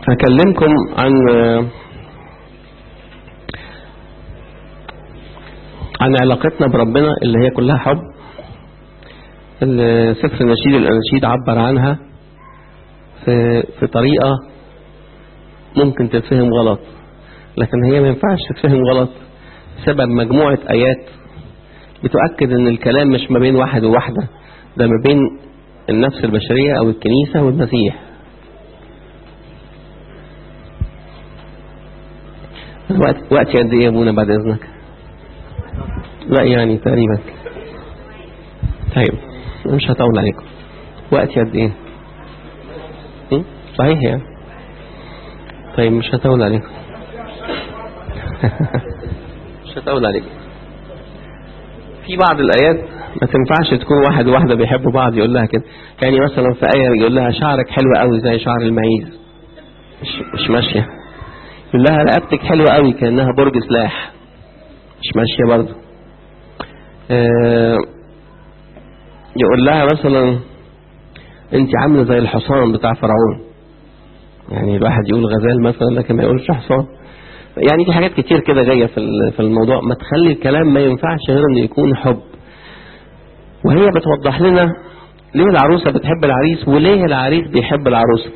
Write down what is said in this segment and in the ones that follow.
هكلمكم عن عن علاقتنا بربنا اللي هي كلها حب اللي سفر نشيد الأناشيد عبر عنها في, في طريقة ممكن تتفهم غلط لكن هي ما ينفعش تتفهم غلط بسبب مجموعة آيات بتؤكد ان الكلام مش ما بين واحد وواحدة ده ما بين النفس البشرية او الكنيسة والمسيح وقت وقت قد ايه يا ابونا بعد اذنك لا يعني تقريبا طيب مش هطول عليكم وقت قد ايه م? صحيح يعني طيب مش هطول عليكم مش هطول عليكم في بعض الآيات ما تنفعش تكون واحد وواحدة بيحبوا بعض يقول لها كده يعني مثلا في آية يقول لها شعرك حلو قوي زي شعر المعيز مش, مش ماشية يقول لها رقبتك حلوة قوي كأنها برج سلاح مش ماشية برضه آه يقول لها مثلا انت عاملة زي الحصان بتاع فرعون يعني الواحد يقول غزال مثلا لكن ما يقولش حصان يعني في حاجات كتير كده جاية في الموضوع ما تخلي الكلام ما ينفعش غير انه يكون حب وهي بتوضح لنا ليه العروسة بتحب العريس وليه العريس بيحب العروسة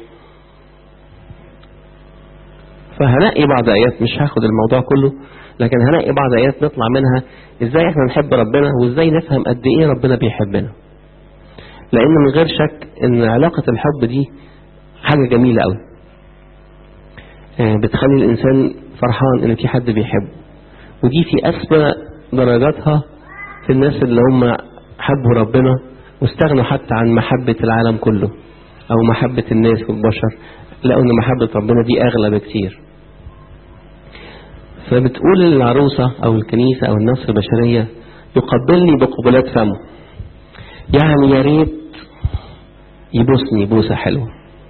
فهنقي بعض آيات مش هاخد الموضوع كله لكن هنقي بعض آيات نطلع منها ازاي احنا نحب ربنا وازاي نفهم قد ايه ربنا بيحبنا لان من غير شك ان علاقة الحب دي حاجة جميلة قوي بتخلي الانسان فرحان ان في حد بيحبه ودي في اسمى درجاتها في الناس اللي هم حبوا ربنا واستغنوا حتى عن محبة العالم كله او محبة الناس والبشر لقوا ان محبة ربنا دي اغلى بكتير فبتقول العروسة او الكنيسة او النفس البشرية يقبلني بقبلات فمه يعني يا ريت يبوسني بوسة حلوة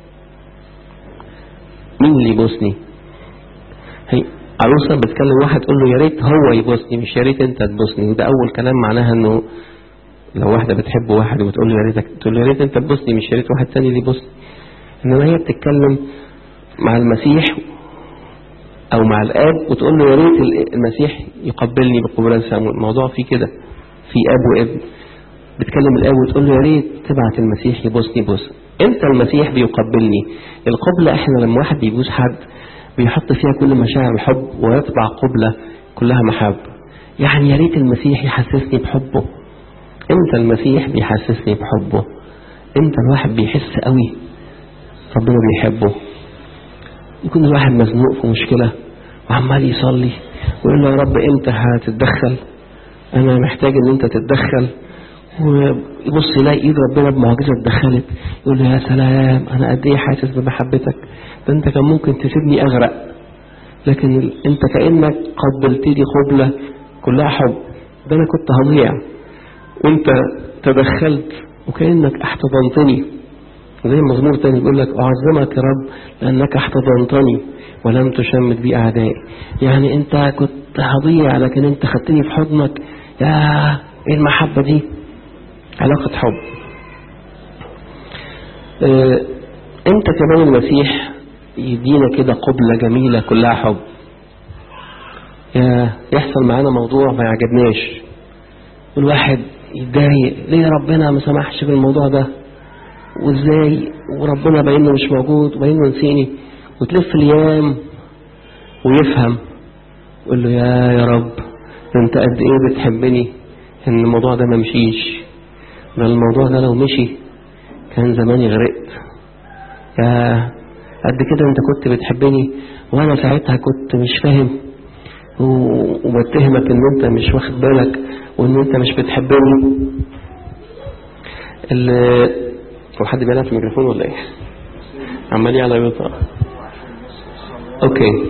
مين اللي يبوسني هي عروسة بتكلم واحد تقول له يا ريت هو يبوسني مش يا ريت انت تبوسني وده اول كلام معناها انه لو واحدة بتحب واحد وتقول له يا ريتك تقول له يا ريت انت تبوسني مش يا ريت واحد تاني اللي يبوسني انما هي بتتكلم مع المسيح او مع الاب وتقول له يا ريت المسيح يقبلني بقبلات سامو الموضوع فيه كده في اب وابن بتكلم الاب وتقول له يا ريت تبعت المسيح يبوسني بوسه امتى المسيح بيقبلني القبلة احنا لما واحد بيبوس حد بيحط فيها كل مشاعر الحب ويطبع قبلة كلها محبة يعني يا ريت المسيح يحسسني بحبه امتى المسيح بيحسسني بحبه امتى الواحد بيحس قوي ربنا بيحبه يكون الواحد مزنوق في مشكلة وعمال يصلي ويقول له يا رب امتى هتتدخل انا محتاج ان انت تتدخل ويبص يلاقي ايد ربنا بمعجزة اتدخلت يقول له يا سلام انا قد ايه حاسس بمحبتك ده انت كان ممكن تسيبني اغرق لكن انت كأنك قبلتني قبلة كلها حب ده انا كنت هضيع وانت تدخلت وكأنك احتضنتني زي مزمور تاني بيقول لك أعظمك يا رب لأنك احتضنتني ولم تشمت بي أعدائي يعني أنت كنت هضيع لكن أنت خدتني في حضنك يا إيه المحبة دي علاقة حب اه أنت كمان المسيح يدينا كده قبلة جميلة كلها حب يا يحصل معانا موضوع ما يعجبناش والواحد يتضايق ليه ربنا ما سمحش بالموضوع ده وازاي وربنا باينه مش موجود وباينه نسيني وتلف الايام ويفهم يقول له يا يا رب انت قد ايه بتحبني ان الموضوع ده ما مشيش ده الموضوع ده لو مشي كان زماني غرقت يا قد كده انت كنت بتحبني وانا ساعتها كنت مش فاهم وبتهمك ان انت مش واخد بالك وان انت مش بتحبني هو حد بيلعب في الميكروفون ولا ايه عمال يعلى يوطى اوكي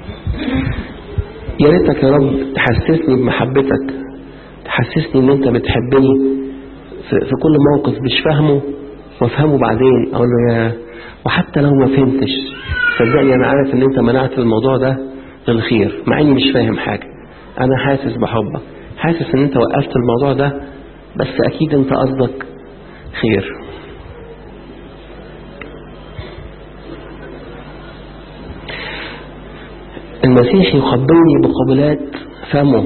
يا ريتك يا رب تحسسني بمحبتك تحسسني ان انت بتحبني في, في كل موقف مش فاهمه وافهمه بعدين اقول له يا وحتى لو ما فهمتش صدقني انا عارف ان انت منعت الموضوع ده للخير مع اني مش فاهم حاجة انا حاسس بحبك حاسس ان انت وقفت الموضوع ده بس اكيد انت قصدك خير المسيح يقبلني بقبلات فمه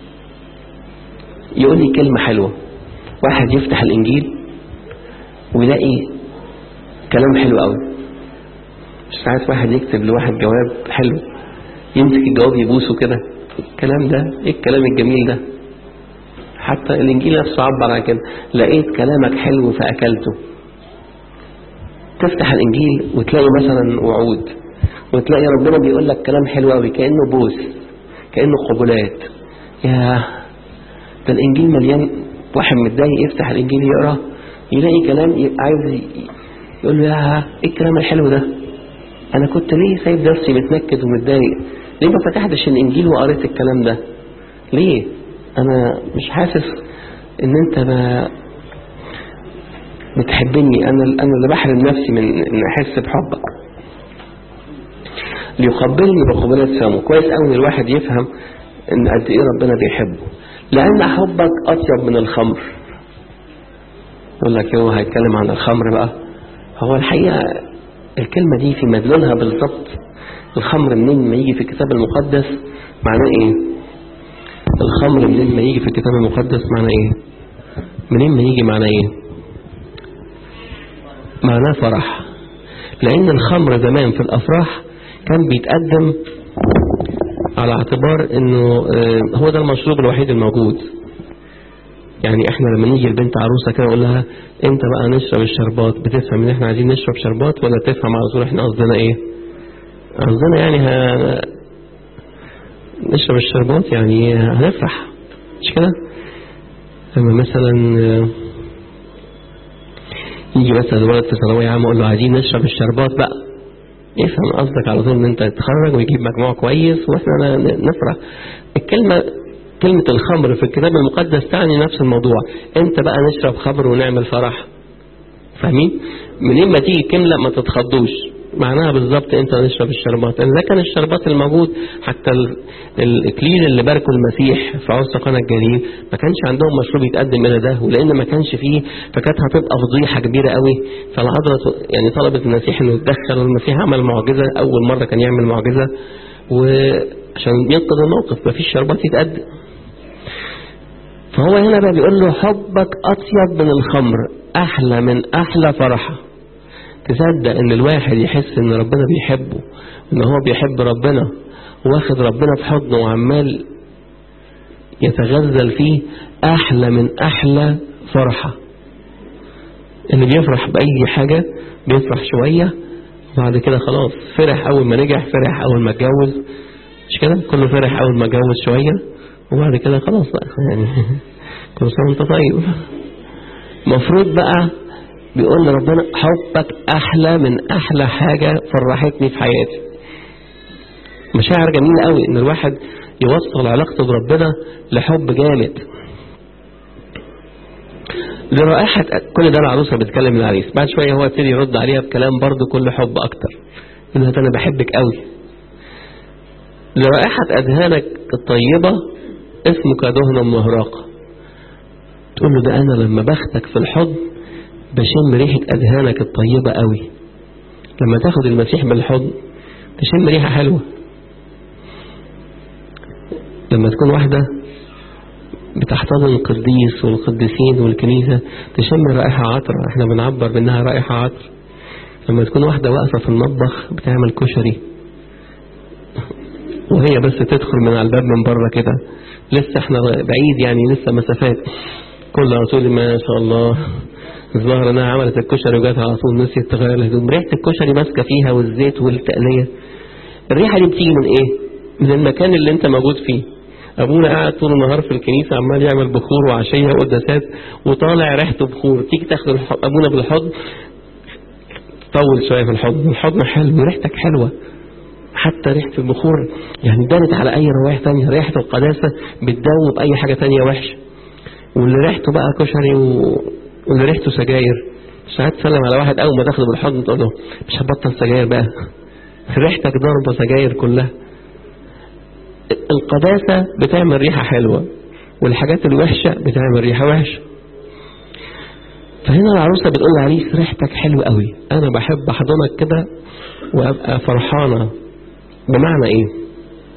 يقول لي كلمة حلوة واحد يفتح الإنجيل ويلاقي كلام حلو قوي ساعات واحد يكتب لواحد جواب حلو يمسك الجواب يبوسه كده الكلام ده ايه الكلام الجميل ده حتى الانجيل نفسه عبر عن كده لقيت كلامك حلو فاكلته تفتح الانجيل وتلاقي مثلا وعود وتلاقي ربنا بيقول لك كلام حلو قوي كانه بوس كانه قبلات يا ده الانجيل مليان واحد متضايق يفتح الانجيل يقرا يلاقي كلام عايز يقول له يا ايه الكلام الحلو ده انا كنت ليه سايب نفسي متنكد ومتضايق ليه ما فتحتش الانجيل وقريت الكلام ده ليه انا مش حاسس ان انت ما بتحبني انا انا اللي بحرم نفسي من ان احس بحبك ليقبلني بقبلات فمه كويس قوي ان الواحد يفهم ان قد ايه ربنا بيحبه لان حبك اطيب من الخمر يقول لك هو هيتكلم عن الخمر بقى هو الحقيقه الكلمه دي في مدلولها بالظبط الخمر منين ما يجي في الكتاب المقدس معناه ايه الخمر منين ما يجي في الكتاب المقدس معناه ايه منين ما يجي معناه ايه معناه فرح لان الخمر زمان في الافراح كان بيتقدم على اعتبار انه هو ده المشروب الوحيد الموجود يعني احنا لما نيجي لبنت عروسه كده نقول لها انت بقى نشرب الشربات بتفهم ان احنا عايزين نشرب شربات ولا تفهم على طول احنا قصدنا ايه قصدنا يعني ها نشرب الشربات يعني هنفرح مش كده لما مثلا يجي مثلا ولد في ثانويه عامه اقول له عايزين نشرب الشربات بقى يفهم قصدك على طول ان انت تتخرج ويجيب مجموع كويس واحنا نفرح الكلمه كلمه الخمر في الكتاب المقدس تعني نفس الموضوع انت بقى نشرب خمر ونعمل فرح فاهمين منين ما تيجي كلمه ما تتخضوش معناها بالظبط انت نشرب الشربات لان ده كان الشربات الموجود حتى الاكليل اللي باركه المسيح في عرس قنا الجليل ما كانش عندهم مشروب يتقدم الى ده ولان ما كانش فيه فكانت هتبقى فضيحه كبيره قوي فالعذراء يعني طلبت المسيح انه يتدخل والمسيح عمل معجزه اول مره كان يعمل معجزه وعشان ينقذ الموقف ما فيش شربات يتقدم فهو هنا بقى بيقول له حبك اطيب من الخمر احلى من احلى فرحه تصدق ان الواحد يحس ان ربنا بيحبه ان هو بيحب ربنا واخد ربنا في حضنه وعمال يتغزل فيه احلى من احلى فرحة اللي بيفرح بأي حاجة بيفرح شوية وبعد كده خلاص فرح اول ما نجح فرح اول ما اتجوز مش كده كله فرح اول ما اتجوز شوية وبعد كده خلاص بقى يعني كل سنة وانت طيب المفروض بقى بيقول لربنا حبك أحلى من أحلى حاجة فرحتني في حياتي مشاعر جميلة قوي إن الواحد يوصل علاقته بربنا لحب جامد لرائحة كل ده العروسة بتكلم العريس بعد شوية هو ابتدي يرد عليها بكلام برضه كل حب أكتر إنها أنا بحبك قوي لرائحة أذهانك الطيبة اسمك دهن مهراقة تقول له ده أنا لما بختك في الحضن بشم ريحة أذهانك الطيبة قوي لما تاخد المسيح بالحضن تشم ريحة حلوة لما تكون واحدة بتحتضن القديس والقديسين والكنيسة تشم رائحة عطر احنا بنعبر بانها رائحة عطر لما تكون واحدة واقفة في المطبخ بتعمل كشري وهي بس تدخل من على الباب من بره كده لسه احنا بعيد يعني لسه مسافات كل على طول ما شاء الله الظاهر انها عملت الكشري وجات على طول نسيت تغير الهدوم ريحه الكشري ماسكه فيها والزيت والتقليه الريحه دي بتيجي من ايه من المكان اللي انت موجود فيه ابونا قاعد طول النهار في الكنيسه عمال يعمل بخور وعشيه وقداسات وطالع ريحته بخور تيجي تاخد ابونا بالحضن تطول شويه في الحضن الحضن حلو ريحتك حلوه حتى ريحه البخور يعني دانت على اي روائح تانية ريحه القداسه بتدوب اي حاجه تانية وحشه واللي ريحته بقى كشري و... واللي ريحته سجاير ساعات تسلم على واحد اول ما تاخده بالحضن تقول له مش هبطل سجاير بقى ريحتك ضربه سجاير كلها القداسة بتعمل ريحة حلوة والحاجات الوحشة بتعمل ريحة وحشة فهنا العروسة بتقول لعريس ريحتك حلوة قوي أنا بحب أحضنك كده وأبقى فرحانة بمعنى إيه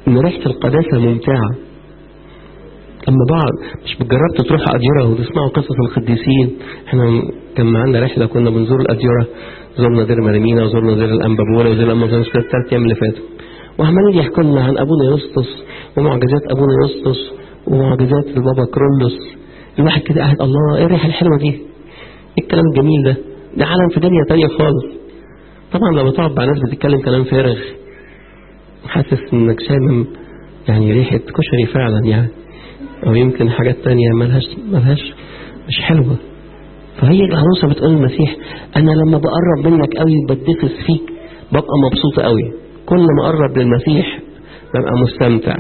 ان ريحة القداسة ممتعة اما بعض مش بتجربتوا تروحوا أديرة وتسمعوا قصص القديسين احنا كان معانا رحلة كنا بنزور الأديرة زرنا دير مريمينا وزرنا دير الأنبابولة وزير الأمازونس كده الثلاث أيام اللي فاتوا وعمالين يحكوا لنا عن أبونا يسطس ومعجزات أبونا يسطس ومعجزات البابا كرولوس الواحد كده قاعد الله ايه الريحة الحلوة دي ايه الكلام الجميل ده ده عالم في دنيا تانية خالص طبعا لما تقعد مع ناس بتتكلم كلام فارغ حاسس انك شامم يعني ريحة كشري فعلا يعني او يمكن حاجات تانية ملهاش ملهاش مش حلوة فهي العروسة بتقول المسيح انا لما بقرب منك قوي وبتدفس فيك ببقى مبسوطة قوي كل ما اقرب للمسيح ببقى مستمتع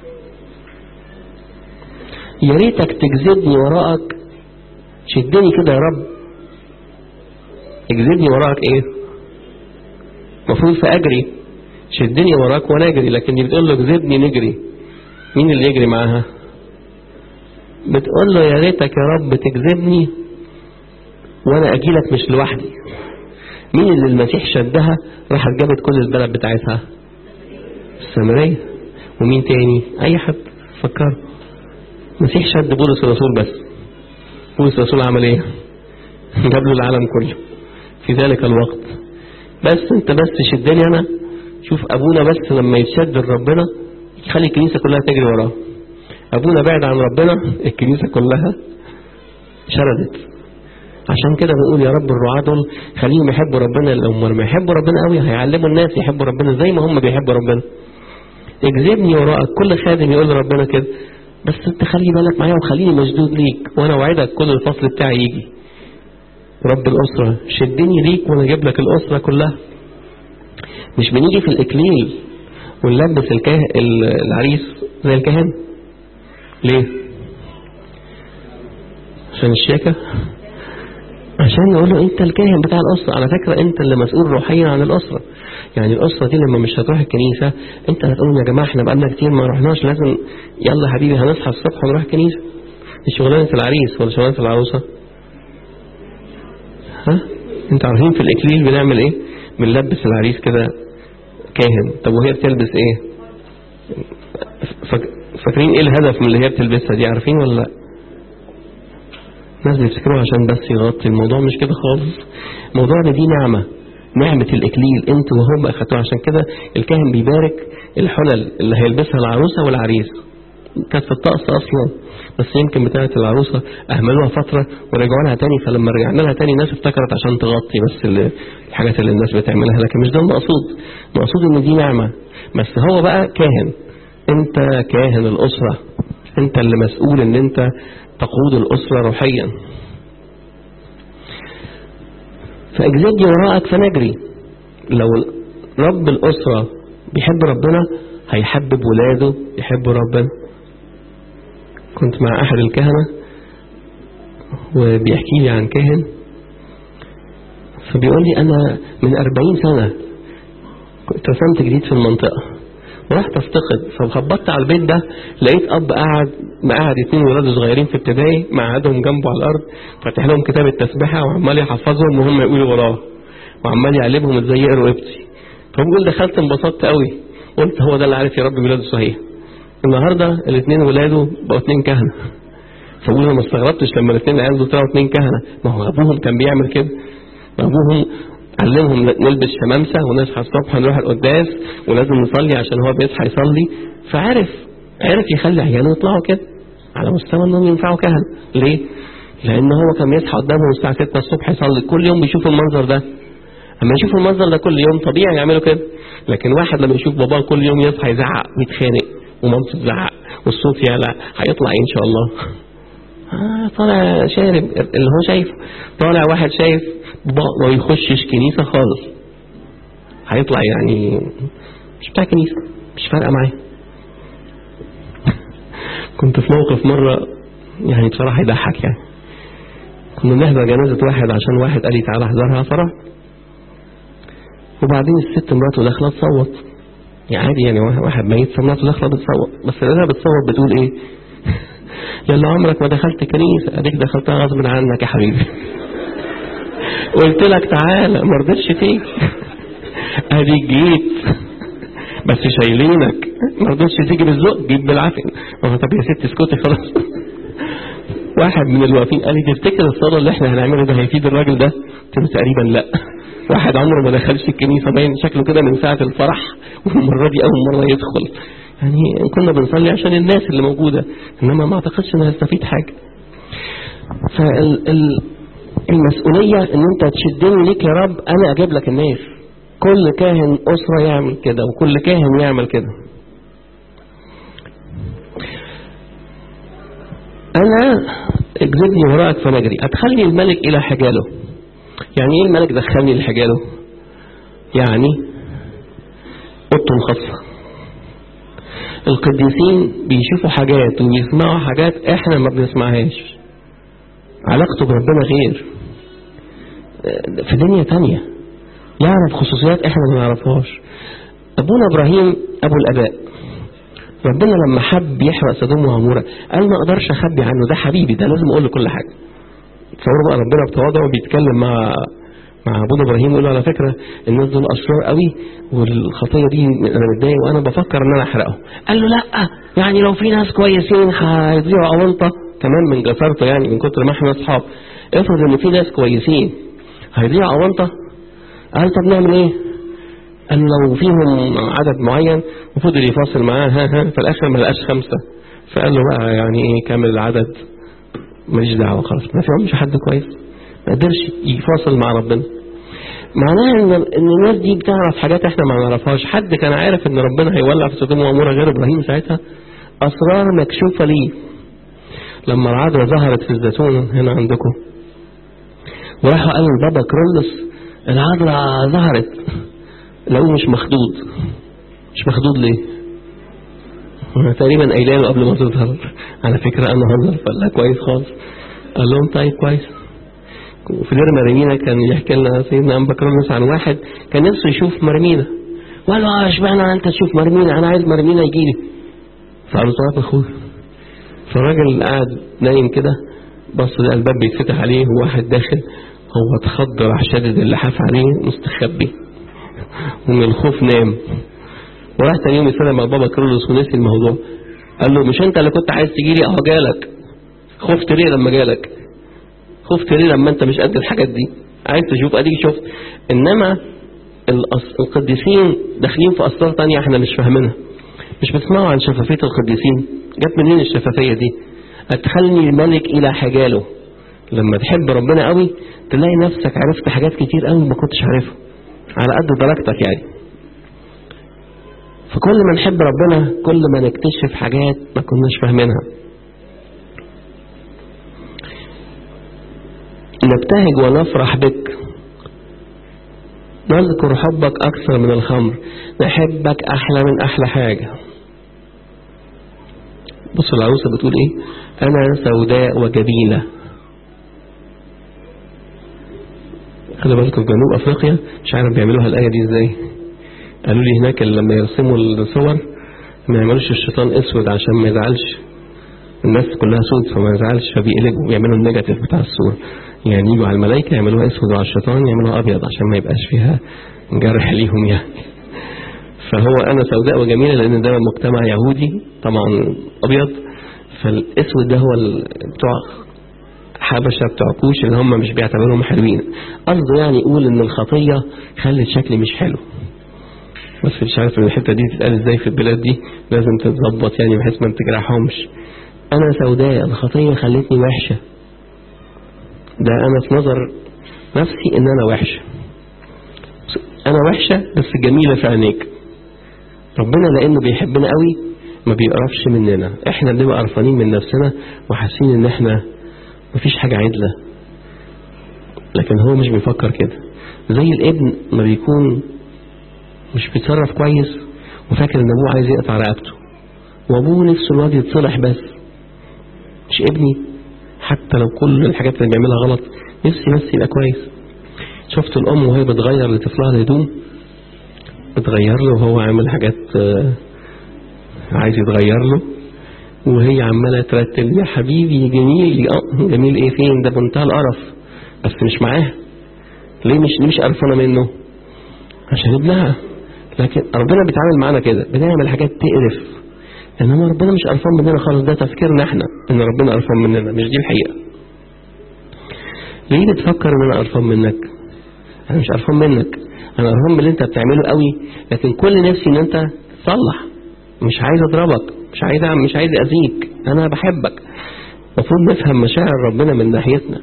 يا ريتك تجذبني وراءك شدني كده يا رب اجذبني وراءك ايه المفروض فاجري شدني وراك وانا اجري لكن دي بتقول له اجذبني نجري مين اللي يجري معاها بتقول له يا ريتك يا رب تجذبني وانا اجيلك مش لوحدي مين اللي المسيح شدها راحت جابت كل البلد بتاعتها السامرية ومين تاني اي حد فكر المسيح شد بولس الرسول بس بولس الرسول عمل ايه جاب له العالم كله في ذلك الوقت بس انت بس شدني انا شوف ابونا بس لما يتشد لربنا يخلي الكنيسة كلها تجري وراه ابونا بعد عن ربنا الكنيسة كلها شردت عشان كده بنقول يا رب الرعاة دول خليهم يحبوا ربنا لما ما يحبوا ربنا قوي هيعلموا الناس يحبوا ربنا زي ما هم بيحبوا ربنا اجذبني وراءك كل خادم يقول لربنا كده بس انت خلي بالك معايا وخليني مشدود ليك وانا وعدك كل الفصل بتاعي يجي رب الأسرة شدني ليك وانا اجيب لك الأسرة كلها مش بنيجي في الإكليل ونلبس الكاه... العريس زي الكهنة ليه عشان الشيكة عشان نقول له انت الكاهن بتاع الأسرة على فكرة انت اللي مسؤول روحيا عن الأسرة يعني الأسرة دي لما مش هتروح الكنيسة انت هتقول يا جماعة احنا بقالنا كتير ما رحناش لازم يلا حبيبي هنصحى الصبح ونروح الكنيسة دي شغلانة العريس ولا شغلانة العروسة ها انت عارفين في الإكليل بنعمل ايه بنلبس العريس كده كاهن طب وهي بتلبس ايه فك... فاكرين ايه الهدف من اللي هي بتلبسها دي عارفين ولا لا الناس بيفتكروا عشان بس يغطي الموضوع مش كده خالص الموضوع ده دي نعمة نعمة الإكليل انت وهم أخدتوها عشان كده الكاهن بيبارك الحلل اللي هيلبسها العروسة والعريس كانت في الطقس أصلا بس يمكن بتاعة العروسة أهملوها فترة ورجعوا لها تاني فلما رجعنا لها تاني الناس افتكرت عشان تغطي بس الحاجات اللي الناس بتعملها لكن مش ده المقصود المقصود ان دي نعمة بس هو بقى كاهن انت كاهن الأسرة انت اللي مسؤول ان انت تقود الأسرة روحيا فأجزادي وراءك فنجري لو رب الأسرة بيحب ربنا هيحبب ولاده يحبوا ربنا كنت مع أحد الكهنة وبيحكي لي عن كاهن فبيقول لي أنا من أربعين سنة كنت رسمت جديد في المنطقة ورحت افتقد فخبطت على البيت ده لقيت اب قاعد مقعد اتنين ولاده صغيرين في ابتدائي مقعدهم جنبه على الارض فاتح لهم كتاب التسبيحه وعمال يحفظهم وهم يقولوا وراه وعمال يعلمهم ازاي يقروا ابتي فبقول دخلت انبسطت قوي قلت هو ده اللي عارف يربي ولاده صحيح النهارده الاثنين ولاده بقوا اثنين كهنه فبقول انا ما استغربتش لما الاثنين عيال دول طلعوا اثنين كهنه ما هو ابوهم كان بيعمل كده ابوهم علمهم نلبس شمامسة ونصحى الصبح نروح القداس ولازم نصلي عشان هو بيصحى يصلي فعرف عرف يخلي عياله يطلعوا كده على مستوى انهم ينفعوا كهنة ليه؟ لان هو كان يصحى قدامهم الساعة 6 الصبح يصلي كل يوم بيشوف المنظر ده اما يشوف المنظر ده كل يوم طبيعي يعملوا كده لكن واحد لما يشوف باباه كل يوم يصحى يزعق ويتخانق ومامته تزعق والصوت يعلى هيطلع ان شاء الله آه طالع شارب اللي هو شايفه طالع واحد شايف ما يخشش كنيسة خالص هيطلع يعني مش بتاع كنيسة مش فارقة معايا كنت في موقف مرة يعني بصراحة يضحك يعني كنا بنحضر جنازة واحد عشان واحد قال لي تعالى احضرها فرح وبعدين الست مراته داخلة تصوت يعني عادي يعني واحد ميت مراته داخلة بتصوت بس لقيتها بتصوت بتقول ايه يلا عمرك ما دخلت كنيسة اديك دخلتها غصب عنك يا حبيبي قلت لك تعالى ما رضيتش تيجي اديك جيت بس شايلينك ما رضتش تيجي بالذوق جيب بالعافيه ما هو طب يا ست اسكتي خلاص واحد من الواقفين قال لي تفتكر الصلاه اللي احنا هنعمله ده هيفيد الراجل ده؟ قلت له تقريبا لا واحد عمره ما دخلش الكنيسه باين شكله كده من ساعه الفرح والمره دي اول مره يدخل يعني كنا بنصلي عشان الناس اللي موجوده انما ما اعتقدش انها هستفيد حاجه فالمسؤوليه ان انت تشدني ليك يا رب انا اجيب لك الناس كل كاهن اسره يعمل كده وكل كاهن يعمل كده انا اجذبني وراءك فنجري ادخلني الملك الى حجاله يعني ايه الملك دخلني لحجاله يعني اوضته الخاصه القديسين بيشوفوا حاجات وبيسمعوا حاجات احنا ما بنسمعهاش علاقته بربنا غير في دنيا تانية يعرف خصوصيات احنا ما نعرفهاش ابونا ابراهيم ابو الاباء ربنا لما حب يحرق سدوم وعمورة قال ما اقدرش اخبي عنه ده حبيبي ده لازم اقول له كل حاجة تصوروا بقى ربنا بتواضعه بيتكلم مع مع ابونا ابراهيم يقول له على فكره الناس دول اشرار قوي والخطيه دي انا متضايق وانا بفكر ان انا احرقهم قال له لا يعني لو في ناس كويسين هيضيعوا اونطه كمان من جسارته يعني من كتر ما احنا اصحاب افرض ان في ناس كويسين هيضيعوا اونطه قال طب نعمل ايه قال لو فيهم عدد معين وفضل يفاصل معاه ها ها في الاخر ما لقاش خمسه فقال له بقى يعني ايه كامل العدد ماليش دعوه خلاص ما فيهمش حد كويس ما قدرش يفاصل مع ربنا معناها ان ان الناس دي بتعرف حاجات احنا ما نعرفهاش حد كان عارف ان ربنا هيولع في سدوم وعموره غير ابراهيم ساعتها اسرار مكشوفه ليه لما العذراء ظهرت في الزيتون هنا عندكم وراحوا قالوا لبابا كرولس العذراء ظهرت لقوه مش مخدود مش مخدود ليه أنا تقريبا قايله له قبل ما تظهر على فكره انا هظهر فقال لها كويس خالص قال لهم طيب كويس وفي دير مريمينا كان يحكي لنا سيدنا أنبا كرولوس عن واحد كان نفسه يشوف مرمينا وقال له اشمعنى انت تشوف مرمينا انا عايز مرمينا يجي لي فقال له طيب اخويا فالراجل قاعد نايم كده بص لقى الباب بيتفتح عليه وواحد داخل هو اتخض راح شادد اللحاف عليه مستخبي ومن الخوف نام وراح تاني يوم يسلم على بابا كرولوس ونسي الموضوع قال له مش انت اللي كنت عايز تجي لي اهو جالك خفت ليه لما جالك خفت ليه لما انت مش قد الحاجات دي عايز تشوف اديك شفت انما القديسين داخلين في اسرار تانية احنا مش فاهمينها مش بتسمعوا عن شفافية القديسين جت منين الشفافية دي ادخلني الملك الى حجاله لما تحب ربنا قوي تلاقي نفسك عرفت حاجات كتير قوي ما كنتش عارفها على قد درجتك يعني فكل ما نحب ربنا كل ما نكتشف حاجات ما كناش فاهمينها نبتهج ونفرح بك نذكر حبك أكثر من الخمر نحبك أحلى من أحلى حاجة بص العروسة بتقول إيه أنا سوداء وجميلة خلي بالكم في جنوب أفريقيا مش عارف بيعملوها الآية دي إزاي قالوا لي هناك لما يرسموا الصور ما يعملوش الشيطان اسود عشان ما يزعلش الناس كلها سود فما يزعلش فبيقلبوا بيعملوا النيجاتيف بتاع الصورة يعني يجوا على الملائكة يعملوها اسود وعلى الشيطان يعملوها ابيض عشان ما يبقاش فيها جرح ليهم يعني فهو انا سوداء وجميلة لان ده مجتمع يهودي طبعا ابيض فالاسود ده هو بتوع حبشة بتوع كوش اللي هم مش بيعتبرهم حلوين قصده يعني يقول ان الخطية خلت شكلي مش حلو بس مش عارف الحتة دي تتقال ازاي في البلاد دي لازم تتظبط يعني بحيث ما تجرحهمش انا سوداء الخطية خلتني وحشة ده انا في نظر نفسي ان انا وحشة انا وحشة بس جميلة في عينيك ربنا لانه بيحبنا قوي ما بيقرفش مننا احنا بنبقى قرفانين من نفسنا وحاسين ان احنا مفيش حاجة عدلة لكن هو مش بيفكر كده زي الابن ما بيكون مش بيتصرف كويس وفاكر ان ابوه عايز يقطع رقبته وابوه نفسه الواد يتصلح بس مش ابني حتى لو كل الحاجات اللي بيعملها غلط نفسي بس يبقى كويس شفت الام وهي بتغير لطفلها الهدوم بتغير له وهو عامل حاجات عايز يتغير له وهي عمالة ترتل يا حبيبي جميل اه جميل ايه فين ده بمنتهى القرف بس مش معاه ليه مش ليه مش قرفانه منه عشان ابنها لكن ربنا بيتعامل معانا كده بنعمل حاجات تقرف انما ربنا مش قرفان مننا خالص ده تفكيرنا احنا ان ربنا قرفان مننا مش دي الحقيقه ليه بتفكر ان انا قرفان منك انا مش قرفان منك انا قرفان من اللي انت بتعمله قوي لكن كل نفسي ان انت تصلح مش عايز اضربك مش عايز أعمل مش عايز اذيك انا بحبك المفروض نفهم مشاعر ربنا من ناحيتنا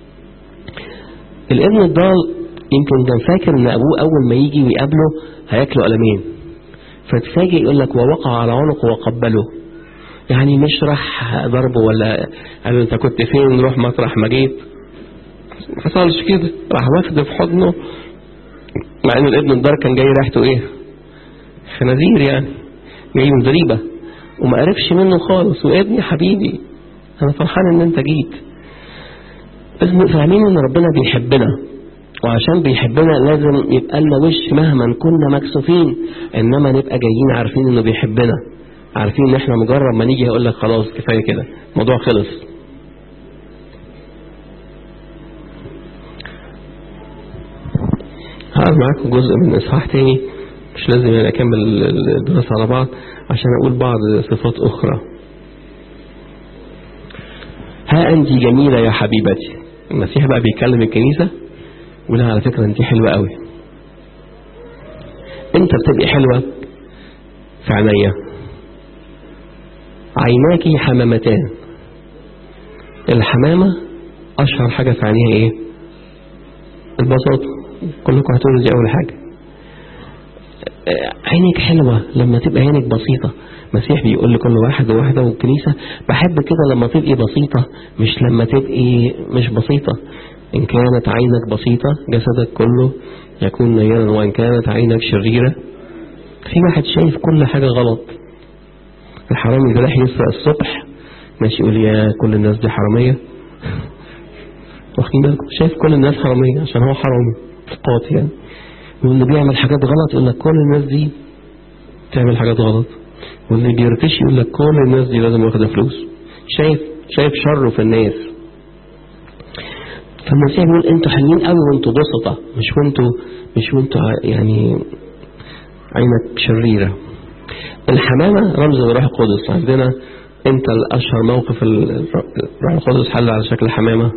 الابن الضال يمكن كان فاكر ان ابوه اول ما يجي ويقابله هياكله قلمين فتفاجئ يقول لك ووقع على عنقه وقبله يعني مش راح ضربه ولا قال له انت كنت فين روح مطرح ما جيت ما حصلش كده راح واخده في حضنه مع ان الابن الدار كان جاي ريحته ايه خنازير يعني جاي من زريبه وما قرفش منه خالص وابني حبيبي انا فرحان ان انت جيت لازم فاهمين ان ربنا بيحبنا وعشان بيحبنا لازم يبقى لنا وش مهما كنا مكسوفين انما نبقى جايين عارفين انه بيحبنا عارفين ان احنا مجرد ما نيجي هيقول لك خلاص كفايه كده الموضوع خلص هقعد معاكم جزء من اصحاح تاني مش لازم يعني اكمل الدراسه على بعض عشان اقول بعض صفات اخرى ها انت جميله يا حبيبتي المسيح بقى بيكلم الكنيسه ولا على فكره انت حلوه قوي انت بتبقي حلوه في عينيا عيناكي حمامتان الحمامه اشهر حاجه في عينيها ايه البساطه كلكم هتقولوا دي اول حاجه عينك حلوة لما تبقى عينك بسيطة مسيح بيقول لكل واحد وواحدة والكنيسة بحب كده لما تبقي بسيطة مش لما تبقي مش بسيطة إن كانت عينك بسيطة جسدك كله يكون نيرا وإن كانت عينك شريرة في واحد شايف كل حاجة غلط الحرامي اللي راح يسرق الصبح ماشي يقول يا كل الناس دي حرامية واخدين بالكم شايف كل الناس حرامية عشان هو حرامي قاطي يعني واللي بيعمل حاجات غلط يقول لك كل الناس دي تعمل حاجات غلط واللي بيرتشي يقول لك كل الناس دي لازم واخده فلوس شايف شايف شره في الناس فالمسيح بيقول انتوا حلوين قوي وانتوا بسطة مش وانتوا مش وانتوا يعني عينك شريرة الحمامة رمز الروح القدس عندنا انت الاشهر موقف الروح القدس حل على شكل حمامة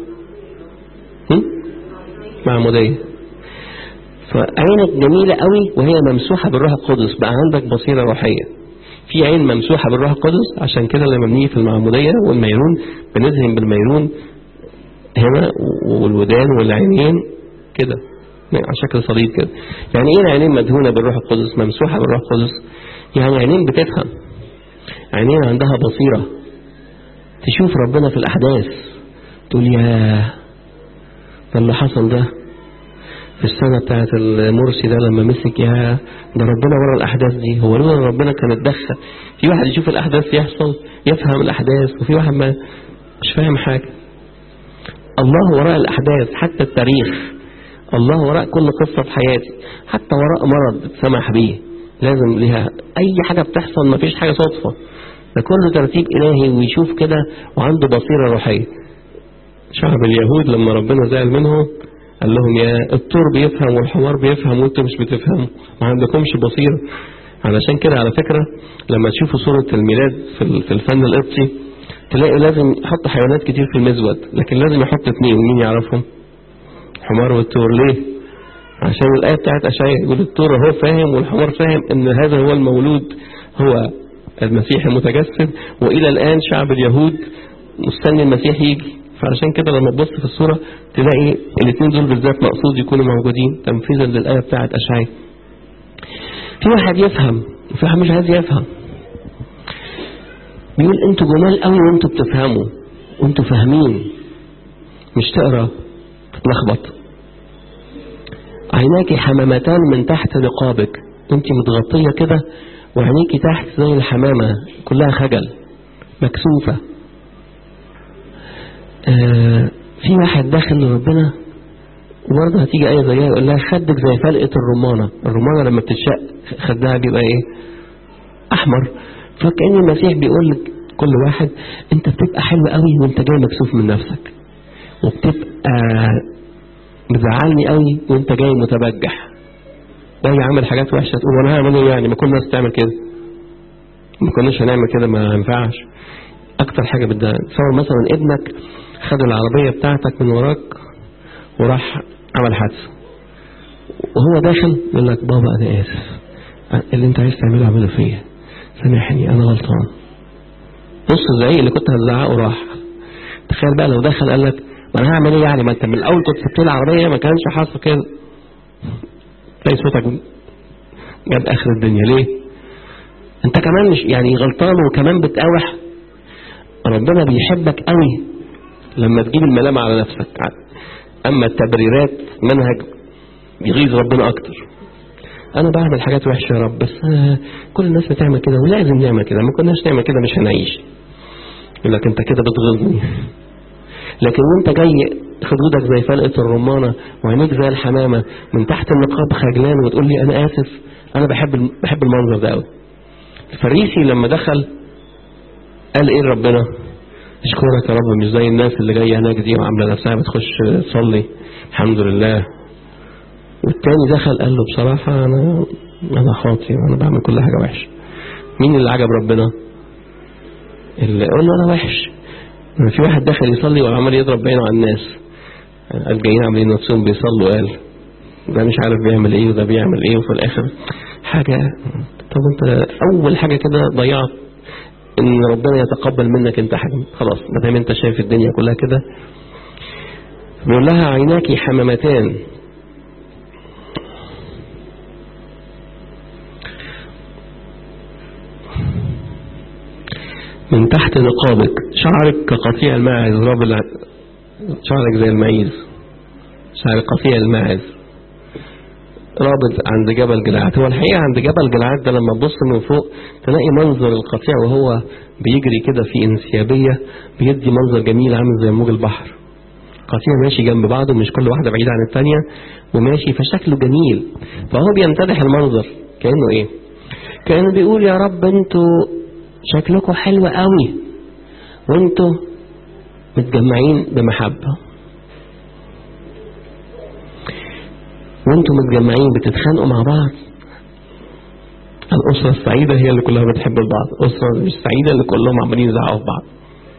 معمودية فعينك جميلة قوي وهي ممسوحة بالروح القدس بقى عندك بصيرة روحية في عين ممسوحة بالروح القدس عشان كده لما بنيجي في المعمودية والميرون بندهن بالميرون هنا والودان والعينين كده على شكل صليب كده يعني ايه العينين مدهونة بالروح القدس ممسوحة بالروح القدس يعني عينين بتفهم عينين عندها بصيرة تشوف ربنا في الأحداث تقول يا ده اللي حصل ده في السنة بتاعت المرسي ده لما مسك يا ده ربنا ورا الأحداث دي هو لولا ربنا كان اتدخل في واحد يشوف الأحداث يحصل يفهم الأحداث وفي واحد ما مش فاهم حاجة الله وراء الأحداث حتى التاريخ الله وراء كل قصة في حياتي حتى وراء مرض سمح بيه لازم لها أي حاجة بتحصل ما فيش حاجة صدفة ده كله ترتيب إلهي ويشوف كده وعنده بصيرة روحية شعب اليهود لما ربنا زعل منهم قال لهم يا الطور بيفهم والحمار بيفهم وانتم مش بتفهموا ما عندكمش بصيرة علشان كده على فكرة لما تشوفوا صورة الميلاد في الفن القبطي تلاقي لازم يحط حيوانات كتير في المزود لكن لازم يحط اثنين مين يعرفهم حمار والطور ليه عشان الآية بتاعت أشعياء يقول الطور هو فاهم والحمار فاهم ان هذا هو المولود هو المسيح المتجسد وإلى الآن شعب اليهود مستني المسيح يجي فعشان كده لما تبص في الصورة تلاقي الاثنين دول بالذات مقصود يكونوا موجودين تنفيذا للآية بتاعت أشعياء في واحد يفهم وفي واحد مش عايز يفهم بيقول انتوا جمال قوي وانتوا بتفهموا وانتوا فاهمين مش تقرا تتلخبط عيناكي حمامتان من تحت رقابك انت متغطية كده وعينيكي تحت زي الحمامة كلها خجل مكسوفة آه في واحد داخل لربنا وبرضه هتيجي آية زيها يقول لها خدك زي فلقة الرمانة الرمانة لما بتتشق خدها بيبقى ايه احمر فكأن المسيح بيقول لك كل واحد انت بتبقى حلو قوي وانت جاي مكسوف من نفسك وبتبقى مزعلني قوي وانت جاي متبجح ده يعمل حاجات وحشة تقول وانا هعمل ايه يعني ما كل الناس تعمل كده ما كناش هنعمل كده ما ينفعش اكتر حاجة بدها تصور مثلا ابنك خد العربية بتاعتك من وراك وراح عمل حادثة وهو داخل يقول لك بابا انا اسف اللي انت عايز تعمله اعمله فيا سامحني انا غلطان نص الزعيق اللي كنت هتزعقه راح تخيل بقى لو دخل قال لك ما انا هعمل ايه يعني ما انت من الاول كنت سبت لي العربيه ما كانش حاصل كده تلاقي صوتك جاب اخر الدنيا ليه انت كمان مش يعني غلطان وكمان بتقاوح ربنا بيحبك قوي لما تجيب الملام على نفسك اما التبريرات منهج بيغيظ ربنا اكتر انا بعمل حاجات وحشه يا رب بس آه كل الناس بتعمل كده ولازم نعمل كده ما كناش نعمل كده مش هنعيش يقول لك انت كده بتغيظني لكن وانت جاي خدودك زي فلقة الرمانة وعينيك زي الحمامة من تحت النقاب خجلان وتقول لي انا اسف انا بحب بحب المنظر ده قوي الفريسي لما دخل قال ايه لربنا اشكرك يا رب مش زي الناس اللي جايه هناك دي وعامله نفسها بتخش تصلي الحمد لله والتاني دخل قال له بصراحة أنا أنا خاطي وأنا بعمل كل حاجة وحشة مين اللي عجب ربنا اللي قال له أنا وحش في واحد دخل يصلي وعمال يضرب بعينه على الناس قال جايين عاملين نفسهم بيصلوا قال ده مش عارف بيعمل ايه وده بيعمل ايه وفي الاخر حاجة طب انت اول حاجة كده ضيعت ان ربنا يتقبل منك انت حاجة خلاص ما دام انت شايف الدنيا كلها كده بيقول لها عيناك حمامتان من تحت نقابك شعرك كقطيع الماعز راب شعرك زي المعيز شعر قطيع الماعز رابط عند جبل جلعاد هو الحقيقة عند جبل جلعاد ده لما تبص من فوق تلاقي منظر القطيع وهو بيجري كده في انسيابية بيدي منظر جميل عامل زي موج البحر قطيع ماشي جنب بعضه مش كل واحدة بعيدة عن التانية وماشي فشكله جميل فهو بيمتدح المنظر كأنه ايه كأنه بيقول يا رب انتوا شكلكم حلو قوي وانتوا متجمعين بمحبة وانتوا متجمعين بتتخانقوا مع بعض الأسرة السعيدة هي اللي كلها بتحب البعض الأسرة مش سعيدة اللي كلهم عمالين يزعقوا في بعض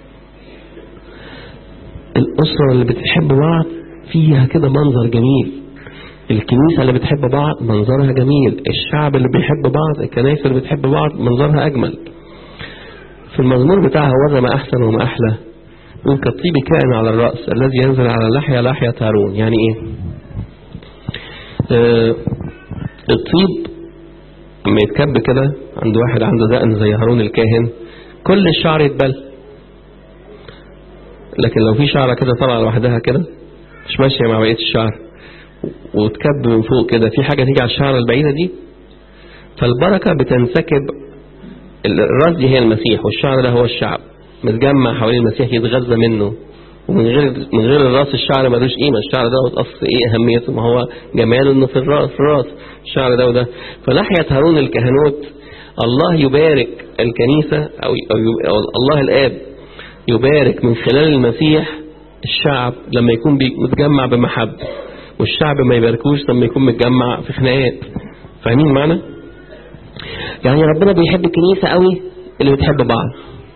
الأسرة اللي بتحب بعض فيها كده منظر جميل الكنيسة اللي بتحب بعض منظرها جميل الشعب اللي بيحب بعض الكنائس اللي بتحب بعض منظرها أجمل في المزمور بتاعها وذا ما أحسن وما أحلى يقول كالطيب كائن على الرأس الذي ينزل على اللحية لحية هارون يعني إيه آه الطيب لما يتكب كده عند واحد عنده دقن زي هارون الكاهن كل الشعر يتبل لكن لو في شعرة كده طالعة لوحدها كده مش ماشية مع بقية الشعر وتكب من فوق كده في حاجة تيجي على الشعرة البعيدة دي فالبركة بتنسكب الراس دي هي المسيح والشعر ده هو الشعب متجمع حوالين المسيح يتغذى منه ومن غير من غير الراس الشعر ملوش قيمه الشعر ده اصل ايه اهميته ما هو جماله انه في الراس في الراس الشعر ده وده فلحيه هارون الكهنوت الله يبارك الكنيسه او, أو, أو الله الاب يبارك من خلال المسيح الشعب لما يكون متجمع بمحبه والشعب ما يباركوش لما يكون متجمع في خناقات فاهمين معنى يعني ربنا بيحب الكنيسة قوي اللي بتحب بعض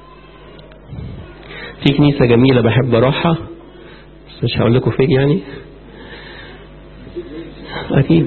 في كنيسة جميلة بحب اروحها بس مش هقول لكم فين يعني اكيد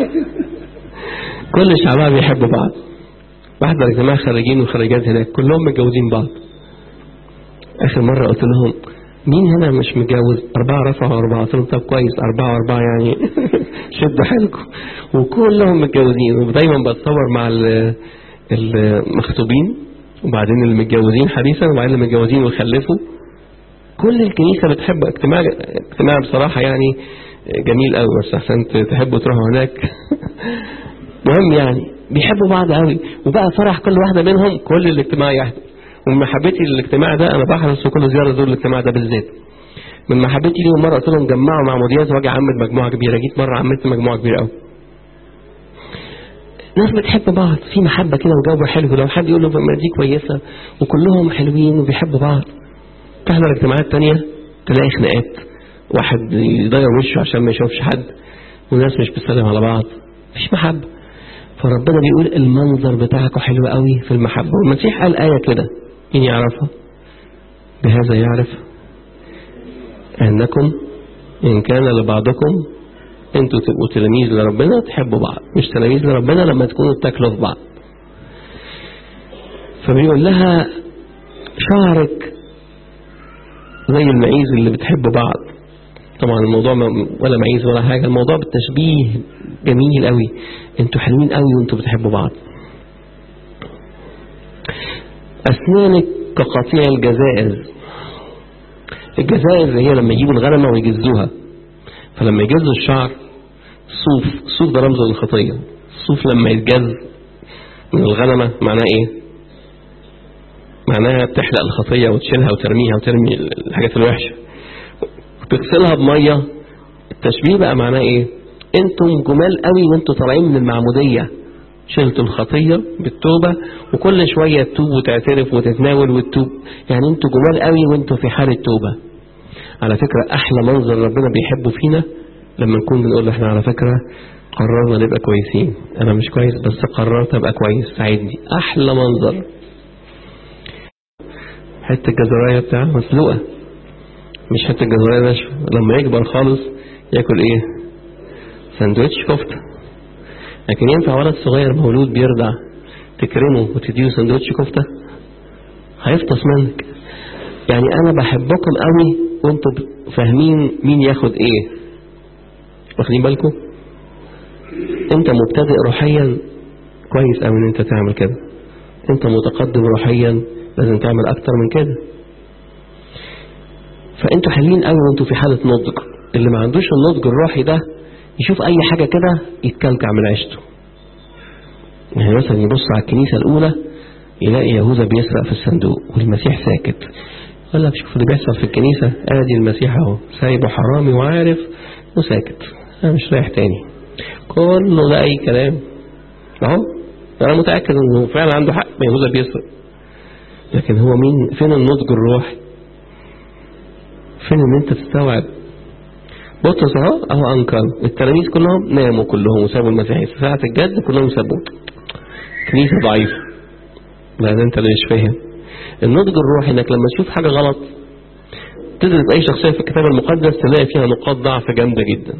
كل شعبها بيحب بعض بحضر اجتماع خريجين وخريجات هناك كلهم متجوزين بعض اخر مرة قلت لهم مين هنا مش متجوز أربعة رفعوا أربعة قلت لهم طب كويس أربعة وأربعة يعني شدوا حيلكم وكلهم متجوزين ودايما بتصور مع المخطوبين وبعدين اللي متجوزين حديثا وبعدين اللي متجوزين وخلفوا كل الكنيسة بتحب اجتماع اجتماع بصراحة يعني جميل قوي بس عشان تحبوا تروحوا هناك مهم يعني بيحبوا بعض قوي وبقى فرح كل واحدة منهم كل الاجتماع يحضر ومن محبتي للاجتماع ده انا بحرص في كل زيارة دول الاجتماع ده بالذات من محبتي ليهم مرة قلت لهم جمعوا مع مديرات واجي عمد مجموعة كبيرة جيت مرة عملت مجموعة كبيرة قوي ناس بتحب بعض في محبة كده وجو حلو لو حد يقول له ما دي كويسة وكلهم حلوين وبيحبوا بعض تحضر اجتماعات تانية تلاقي خناقات واحد يضيع وشه عشان ما يشوفش حد وناس مش بتسلم على بعض مفيش محبة فربنا بيقول المنظر بتاعكم حلو قوي في المحبة والمسيح قال آية كده مين يعرفها بهذا يعرف أنكم إن كان لبعضكم انتوا تبقوا تلاميذ لربنا تحبوا بعض مش تلاميذ لربنا لما تكونوا بتاكلوا في بعض فبيقول لها شعرك زي المعيز اللي بتحب بعض طبعا الموضوع ولا معيز ولا حاجة الموضوع بالتشبيه جميل قوي انتوا حلوين قوي وانتوا بتحبوا بعض أسنانك كقطيع الجزائز الجزائز هي لما يجيبوا الغنمة ويجزوها فلما يجزوا الشعر الصوف الصوف ده رمز للخطية الصوف لما يتجز من الغنمة معناه ايه معناها بتحلق الخطية وتشيلها وترميها وترمي الحاجات الوحشة وتغسلها بمية التشبيه بقى معناه ايه انتم جمال قوي وانتم طالعين من المعمودية شلتوا الخطية بالتوبة وكل شوية تتوب وتعترف وتتناول وتتوب يعني انتوا جمال قوي وانتوا في حال التوبة على فكرة احلى منظر ربنا بيحبه فينا لما نكون بنقول احنا على فكرة قررنا نبقى كويسين انا مش كويس بس قررت ابقى كويس ساعدني احلى منظر حتة الجزراية بتاعها مسلوقة مش حتة الجزراية ناشفة لما يكبر خالص ياكل ايه ساندوتش كفتة لكن ينفع ولد صغير مولود بيرضع تكرمه وتديله ساندوتش كفتة هيفطس منك يعني انا بحبكم قوي وانتوا فاهمين مين ياخد ايه واخدين بالكم انت مبتدئ روحيا كويس قوي ان انت تعمل كده انت متقدم روحيا لازم تعمل اكتر من كده فانتوا حلوين قوي وانتوا في حالة نضج اللي ما عندوش النضج الروحي ده يشوف اي حاجة كده يتكلكع من عيشته يعني مثلا يبص على الكنيسة الاولى يلاقي يهوذا بيسرق في الصندوق والمسيح ساكت يقول لك شوف اللي بيحصل في الكنيسة ادي المسيح اهو سايبه حرامي وعارف وساكت انا مش رايح تاني كله ده اي كلام اهو انا متأكد انه فعلا عنده حق يهوذا بيسرق لكن هو مين فين النضج الروحي فين ان انت تستوعب بطرس اهو اهو انكر التلاميذ كلهم ناموا كلهم وسابوا المسيح ساعة الجد كلهم سابوه كنيسة ضعيفة لا ده انت اللي مش فاهم النضج الروحي انك لما تشوف حاجة غلط تدرس اي شخصية في الكتاب المقدس تلاقي فيها نقاط ضعف جامدة جدا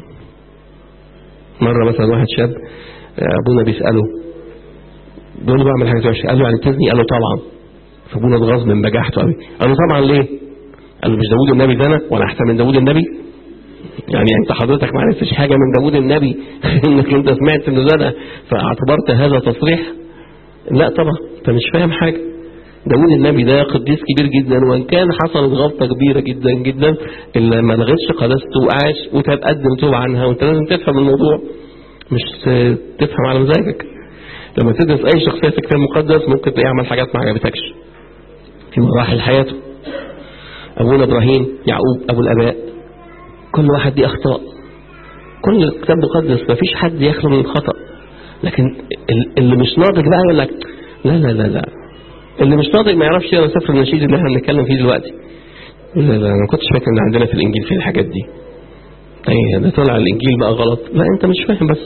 مرة مثلا واحد شاب ابونا بيسأله بيقول له بعمل حاجة وحشة قال له يعني تزني قال له طبعا فابونا اتغاظ من بجاحته قوي قال له طبعا ليه قال له مش داوود النبي زنى وانا احسن من داوود النبي يعني انت حضرتك ما عرفتش حاجة من داوود النبي انك انت سمعت انه زنى فاعتبرت هذا تصريح لا طبعا انت مش فاهم حاجة داوود النبي ده قديس كبير جدا وان كان حصلت غلطة كبيرة جدا جدا الا ما لغتش قداسته وعاش وتقدم توب عنها وانت لازم تفهم الموضوع مش تفهم على مزاجك لما تدرس اي شخصية في الكتاب المقدس ممكن تلاقيه عمل حاجات ما عجبتكش في مراحل حياته ابونا ابراهيم يعقوب ابو الاباء كل واحد دي اخطاء كل الكتاب المقدس ما فيش حد يخلو من الخطأ لكن اللي مش ناضج بقى يقول لك لا لا لا لا اللي مش ناضج ما يعرفش يقرا سفر النشيد اللي احنا بنتكلم فيه دلوقتي لا لا انا ما كنتش فاكر ان عندنا في الانجيل في الحاجات دي ايه ده طلع الانجيل بقى غلط لا انت مش فاهم بس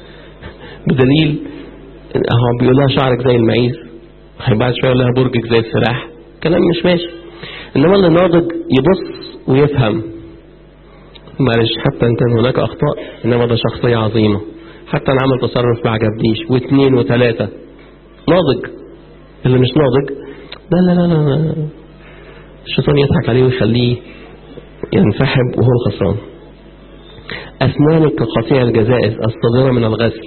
بدليل اهو بيقول لها شعرك زي المعيز بعد شويه يقول لها برجك زي السلاح كلام مش ماشي انما اللي ناضج يبص ويفهم معلش حتى ان كان هناك اخطاء انما ده شخصيه عظيمه حتى انا عمل تصرف ما عجبنيش واثنين وثلاثه ناضج اللي مش ناضج لا لا لا لا, لا. الشيطان يضحك عليه ويخليه ينسحب وهو الخسران أسنانك كقطيع الجزائز الصادرة من الغسل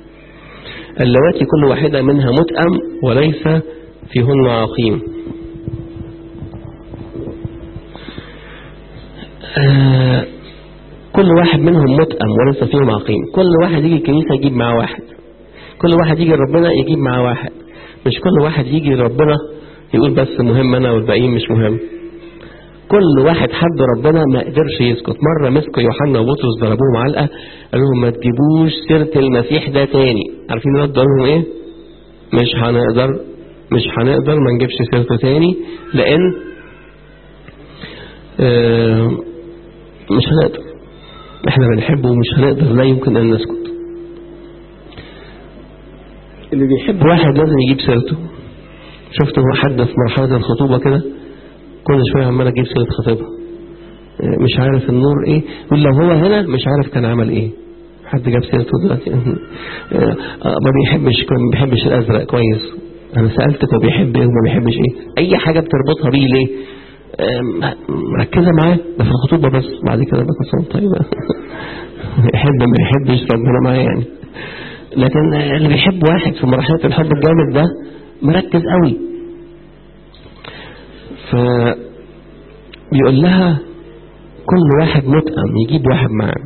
اللواتي كل واحدة منها متأم وليس فيهن عقيم آه كل واحد منهم متأم وليس فيهم عقيم كل واحد يجي الكنيسة يجيب معاه واحد كل واحد يجي ربنا يجيب معاه واحد مش كل واحد يجي ربنا يقول بس مهم أنا والباقيين مش مهم كل واحد حب ربنا ما قدرش يسكت مرة مسكوا يوحنا وبطرس ضربوهم علقة قالوا لهم ما تجيبوش سيرة المسيح ده تاني عارفين رد لهم ايه مش هنقدر مش هنقدر ما نجيبش سيرته تاني لان اه مش هنقدر احنا بنحبه ومش هنقدر لا يمكن ان نسكت اللي بيحب واحد لازم يجيب سيرته شفت هو حد في مرحلة الخطوبة كده كل شوية عمال اجيب سيرة خطيبها مش عارف النور ايه يقول لو هو هنا مش عارف كان عمل ايه حد جاب سيرته دلوقتي ما بيحبش ما بيحبش الازرق كويس انا سالتك هو بيحب ايه وما بيحبش ايه اي حاجه بتربطها بيه ليه مركزه معاه ده في الخطوبه بس بعد كده بقى صوت طيب يحب ما يحبش ربنا معاه يعني لكن اللي بيحب واحد في مرحله الحب الجامد ده مركز قوي ف بيقول لها كل واحد متأم يجيب واحد معاه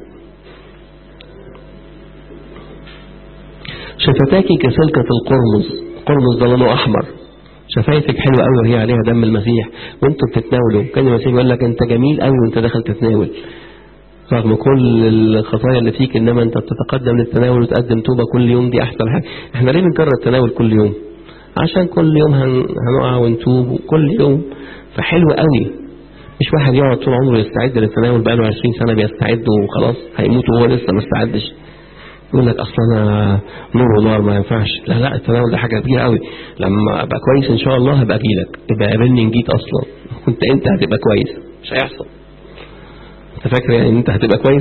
شفتاكي كسلكة القرمز قرمز ده لونه أحمر شفايفك حلوة قوي وهي عليها دم المسيح وانتوا بتتناولوا كان المسيح يقول لك انت جميل قوي وانت داخل تتناول رغم كل الخطايا اللي فيك انما انت بتتقدم للتناول وتقدم توبة كل يوم دي احسن حاجة احنا ليه بنكرر التناول كل يوم عشان كل يوم هن... هنقع ونتوب كل يوم فحلو قوي مش واحد يقعد طول عمره يستعد للتناول بقاله 20 سنة بيستعد وخلاص هيموت وهو لسه ما استعدش يقول لك اصل انا نور ونار ما ينفعش لا لا التناول ده حاجه كبيره قوي لما ابقى كويس ان شاء الله هبقى اجي لك يبقى قابلني إن جيت اصلا كنت انت هتبقى كويس مش هيحصل انت فاكر يعني ان انت هتبقى كويس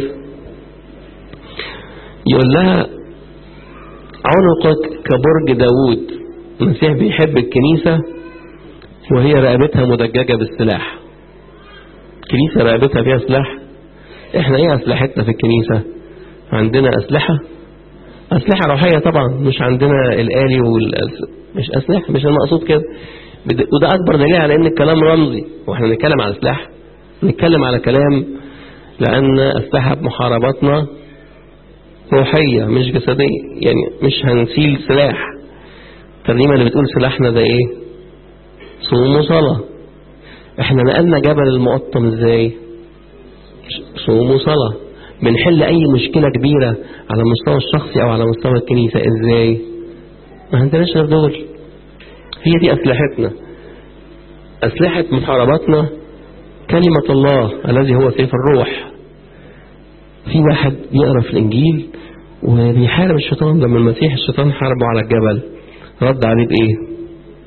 يقول لها عنقك كبرج داوود المسيح بيحب الكنيسه وهي رقبتها مدججه بالسلاح الكنيسه رقبتها فيها سلاح احنا ايه اسلحتنا في الكنيسه عندنا اسلحه أسلحة روحية طبعا مش عندنا الآلي والأس... مش أسلحة مش المقصود كده بد... وده أكبر دليل على إن الكلام رمزي وإحنا بنتكلم على سلاح نتكلم على كلام لأن أسلحة محارباتنا روحية مش جسدية يعني مش هنسيل سلاح الترنيمة اللي بتقول سلاحنا ده إيه صوم وصلاة إحنا نقلنا جبل المقطم إزاي صوم وصلاة بنحل أي مشكلة كبيرة على المستوى الشخصي أو على مستوى الكنيسة إزاي ما عندناش غير دول هي دي أسلحتنا أسلحة محارباتنا كلمة الله الذي هو سيف الروح في واحد يقرأ في الإنجيل وبيحارب الشيطان لما المسيح الشيطان حاربه على الجبل رد عليه بإيه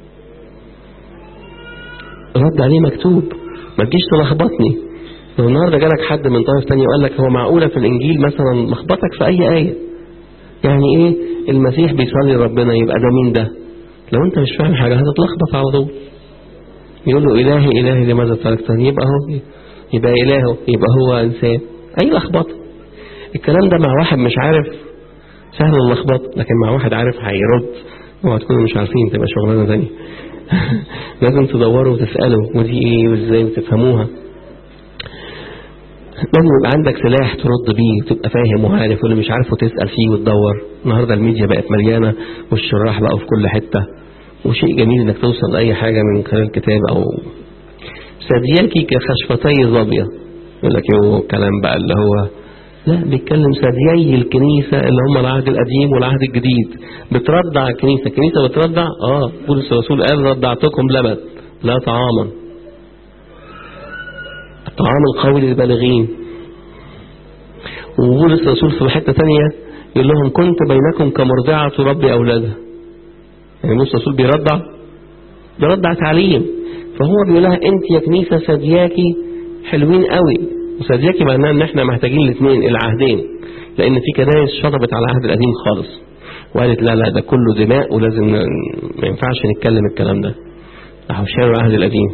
رد عليه مكتوب ما تجيش تلخبطني لو النهاردة جالك حد من طرف تاني وقال لك هو معقولة في الإنجيل مثلا لخبطك في أي آية يعني إيه المسيح بيصلي ربنا يبقى ده مين ده لو أنت مش فاهم حاجة هتتلخبط على طول يقول له إلهي إلهي لماذا تركتني يبقى هو يبقى إلهه يبقى هو إنسان أي لخبطة الكلام ده مع واحد مش عارف سهل اللخبط لكن مع واحد عارف هيرد اوعى تكونوا مش عارفين تبقى شغلانة تانية لازم تدوروا وتسألوا ودي ايه وازاي وتفهموها لازم يبقى عندك سلاح ترد بيه وتبقى فاهم وعارف واللي مش عارفه تسأل فيه وتدور النهاردة الميديا بقت مليانة والشراح بقوا في كل حتة وشيء جميل انك توصل لأي حاجة من خلال الكتاب او سادياكي كخشفتي ظابية يقول لك يو كلام بقى اللي هو لا بيتكلم ساديي الكنيسة اللي هم العهد القديم والعهد الجديد بتردع الكنيسة الكنيسة بتردع اه بولس الرسول قال ردعتكم لبن لا طعاما الطعام القوي للبالغين وبولس الرسول في حتة تانية يقول لهم كنت بينكم كمرضعة تربي أولادها يعني بولس الرسول بيردع بيردع تعليم فهو بيقول لها انت يا كنيسة سادياكي حلوين قوي وسادياكي معناه ان احنا محتاجين الاثنين العهدين لان في كنايس شطبت على العهد القديم خالص وقالت لا لا ده كله دماء ولازم ما ينفعش نتكلم الكلام ده راحوا شالوا العهد القديم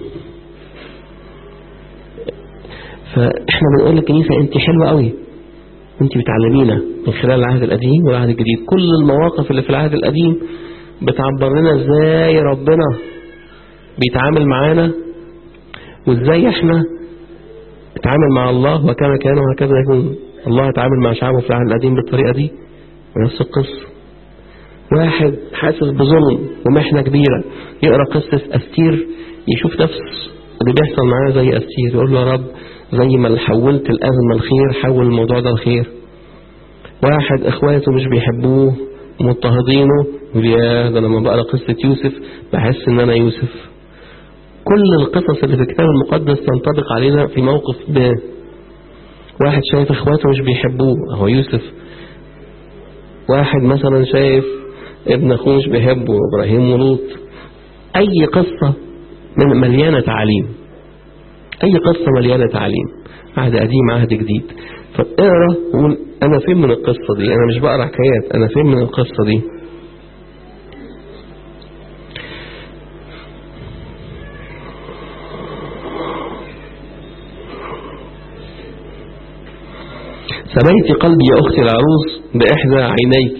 فاحنا بنقول للكنيسة انت حلوة قوي انت بتعلمينا من خلال العهد القديم والعهد الجديد كل المواقف اللي في العهد القديم بتعبر لنا ازاي ربنا بيتعامل معانا وازاي احنا نتعامل مع الله وكما كان وهكذا يكون الله يتعامل مع شعبه في العهد القديم بالطريقة دي ونفس القصة واحد حاسس بظلم ومحنة كبيرة يقرأ قصة أستير يشوف نفس اللي بيحصل معاه زي أستير يقول له يا رب زي ما حولت الأزمة الخير حول الموضوع ده الخير واحد إخواته مش بيحبوه ومضطهدينه يقول يا ده لما بقرا قصة يوسف بحس إن أنا يوسف كل القصص اللي في الكتاب المقدس تنطبق علينا في موقف ب واحد شايف اخواته مش بيحبوه هو يوسف واحد مثلا شايف ابن اخوه مش بيحبه ابراهيم ولوط اي قصة من مليانة تعليم اي قصة مليانة تعليم عهد قديم عهد جديد فاقرا وقول انا فين من القصة دي انا مش بقرا حكايات انا فين من القصة دي سبيت قلبي يا أختي العروس بإحدى عينيك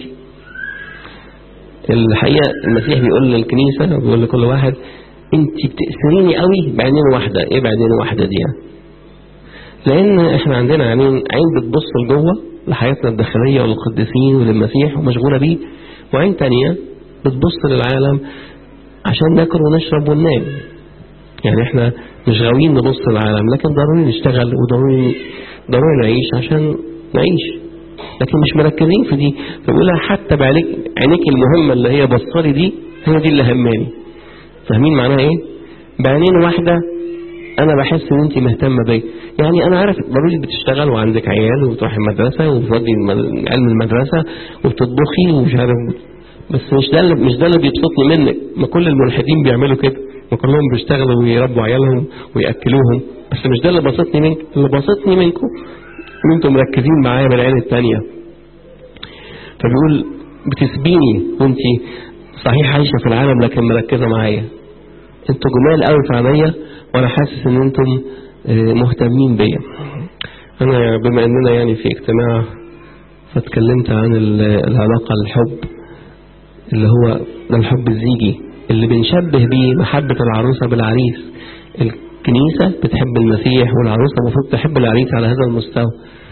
الحقيقة المسيح بيقول للكنيسة بيقول لكل واحد انت بتأسريني قوي بعينين واحدة ايه بعينين واحدة دي يعني لان احنا عندنا عينين عين بتبص لجوه لحياتنا الداخلية وللقديسين وللمسيح ومشغولة بيه وعين تانية بتبص للعالم عشان ناكل ونشرب وننام يعني احنا مش غاويين نبص للعالم لكن ضروري نشتغل وضروري ضروري نعيش عشان نعيش لكن مش مركزين في دي فبيقولها حتى بعينيك عينيك المهمة اللي هي بصالي دي هي دي اللي هماني فاهمين معناها ايه بعينين واحدة انا بحس ان انت مهتمة بيا يعني انا عارف ضروري بتشتغل وعندك عيال وتروحي المدرسة وتودي الم- علم المدرسة وبتطبخي ومش عارف بس مش ده اللي مش ده اللي بيبسطني منك ما كل الملحدين بيعملوا كده ما كلهم بيشتغلوا ويربوا عيالهم ويأكلوهم بس مش ده اللي بسطني منك اللي بسطني منكم ان انتم مركزين معايا من العين التانية فبيقول بتسبيني وانت صحيح عايشة في العالم لكن مركزة معايا انتوا جمال قوي في عينيا وانا حاسس ان انتم آه، مهتمين بيا انا بما اننا يعني في اجتماع فاتكلمت عن ال- العلاقة الحب اللي هو ده الحب الزيجي اللي بنشبه بيه محبة العروسة بالعريس الكنيسة بتحب المسيح والعروسة المفروض تحب العريس على هذا المستوى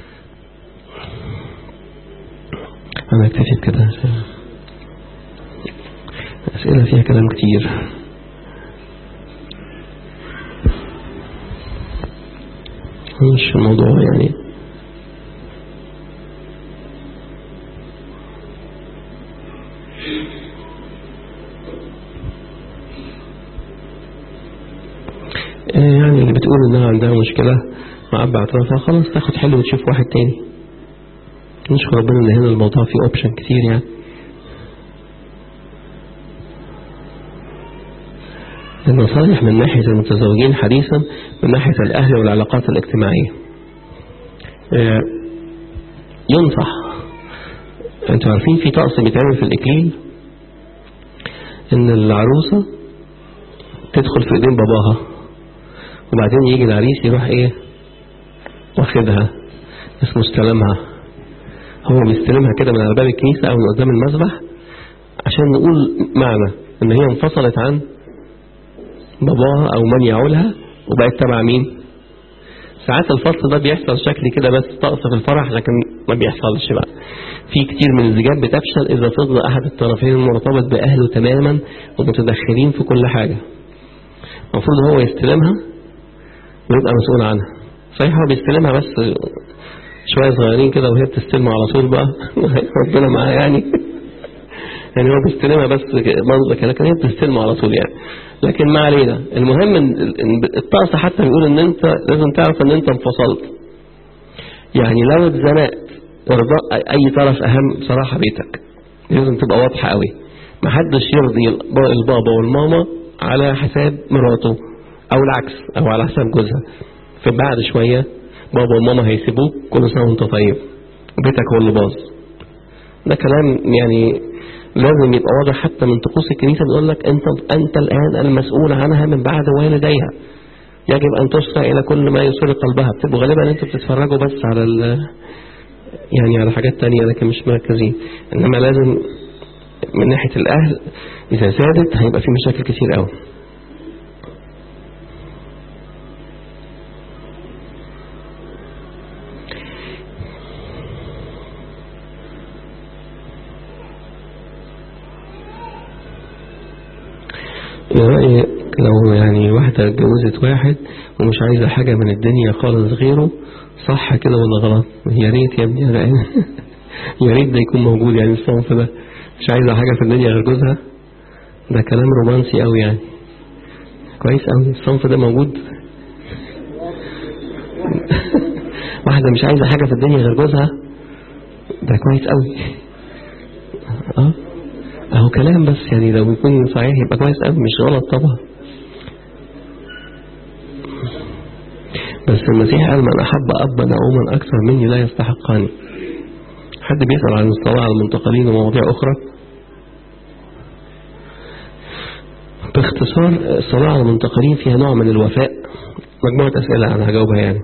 أنا اكتفيت كده أسئلة فيها كلام كتير مش الموضوع يعني آه، يعني اللي بتقول انها عندها مشكلة مع اب اعترافها خلاص تاخد حل وتشوف واحد تاني نشكر ربنا ان هنا الموضوع فيه اوبشن كتير يعني النصائح من ناحية المتزوجين حديثا من ناحية الأهل والعلاقات الاجتماعية آه، ينصح انتوا عارفين في طقس بيتعمل في الإكليل ان العروسة تدخل في ايدين باباها وبعدين يجي العريس يروح ايه واخدها اسمه استلمها هو بيستلمها كده من على باب الكنيسة او من قدام المذبح عشان نقول معنى ان هي انفصلت عن باباها او من يعولها وبقت تبع مين ساعات الفصل ده بيحصل شكل كده بس طقس في الفرح لكن ما بيحصلش بقى في كتير من الزيجات بتفشل اذا فضل احد الطرفين مرتبط باهله تماما ومتدخلين في كل حاجة المفروض هو يستلمها ويبقى مسؤول عنها صحيح هو بيستلمها بس شوية صغيرين كده وهي بتستلمه على طول بقى ربنا معاه يعني يعني هو بيستلمها بس منظر كده لكن هي بتستلمه على طول يعني لكن ما علينا المهم ان إن الطقس حتى بيقول ان انت لازم تعرف ان انت انفصلت يعني لو اتزنقت ارضاء اي طرف اهم بصراحة بيتك لازم تبقى واضحة قوي ما حدش يرضي البابا والماما على حساب مراته او العكس او على حساب جوزها فبعد شوية بابا وماما هيسيبوك كل سنة وانت طيب بيتك هو اللي باظ ده كلام يعني لازم يبقى واضح حتى من طقوس الكنيسة بيقول لك انت انت الان المسؤول عنها من بعد والديها يجب ان تسعى الى كل ما يسر قلبها بتبقوا غالبا انتوا بتتفرجوا بس على ال يعني على حاجات تانية لكن مش مركزين انما لازم من ناحية الاهل اذا زادت هيبقى في مشاكل كتير قوي رأيي لو يعني واحدة اتجوزت واحد ومش عايزة حاجة من الدنيا خالص غيره صح كده ولا غلط يا ريت يا ابني يا يا ريت ده يكون موجود يعني الصنف ده مش عايزة حاجة في الدنيا غير جوزها ده كلام رومانسي قوي يعني كويس قوي الصنف ده موجود واحدة مش عايزة حاجة في الدنيا غير جوزها ده كويس قوي اه اهو كلام بس يعني لو يكون صحيح يبقى كويس قوي مش غلط طبعا بس المسيح قال من أحب أبا أو من أكثر مني لا يستحقني حد بيسأل عن الصلاة على المنتقلين ومواضيع أخرى باختصار الصلاة على المنتقلين فيها نوع من الوفاء مجموعة أسئلة أنا هجاوبها يعني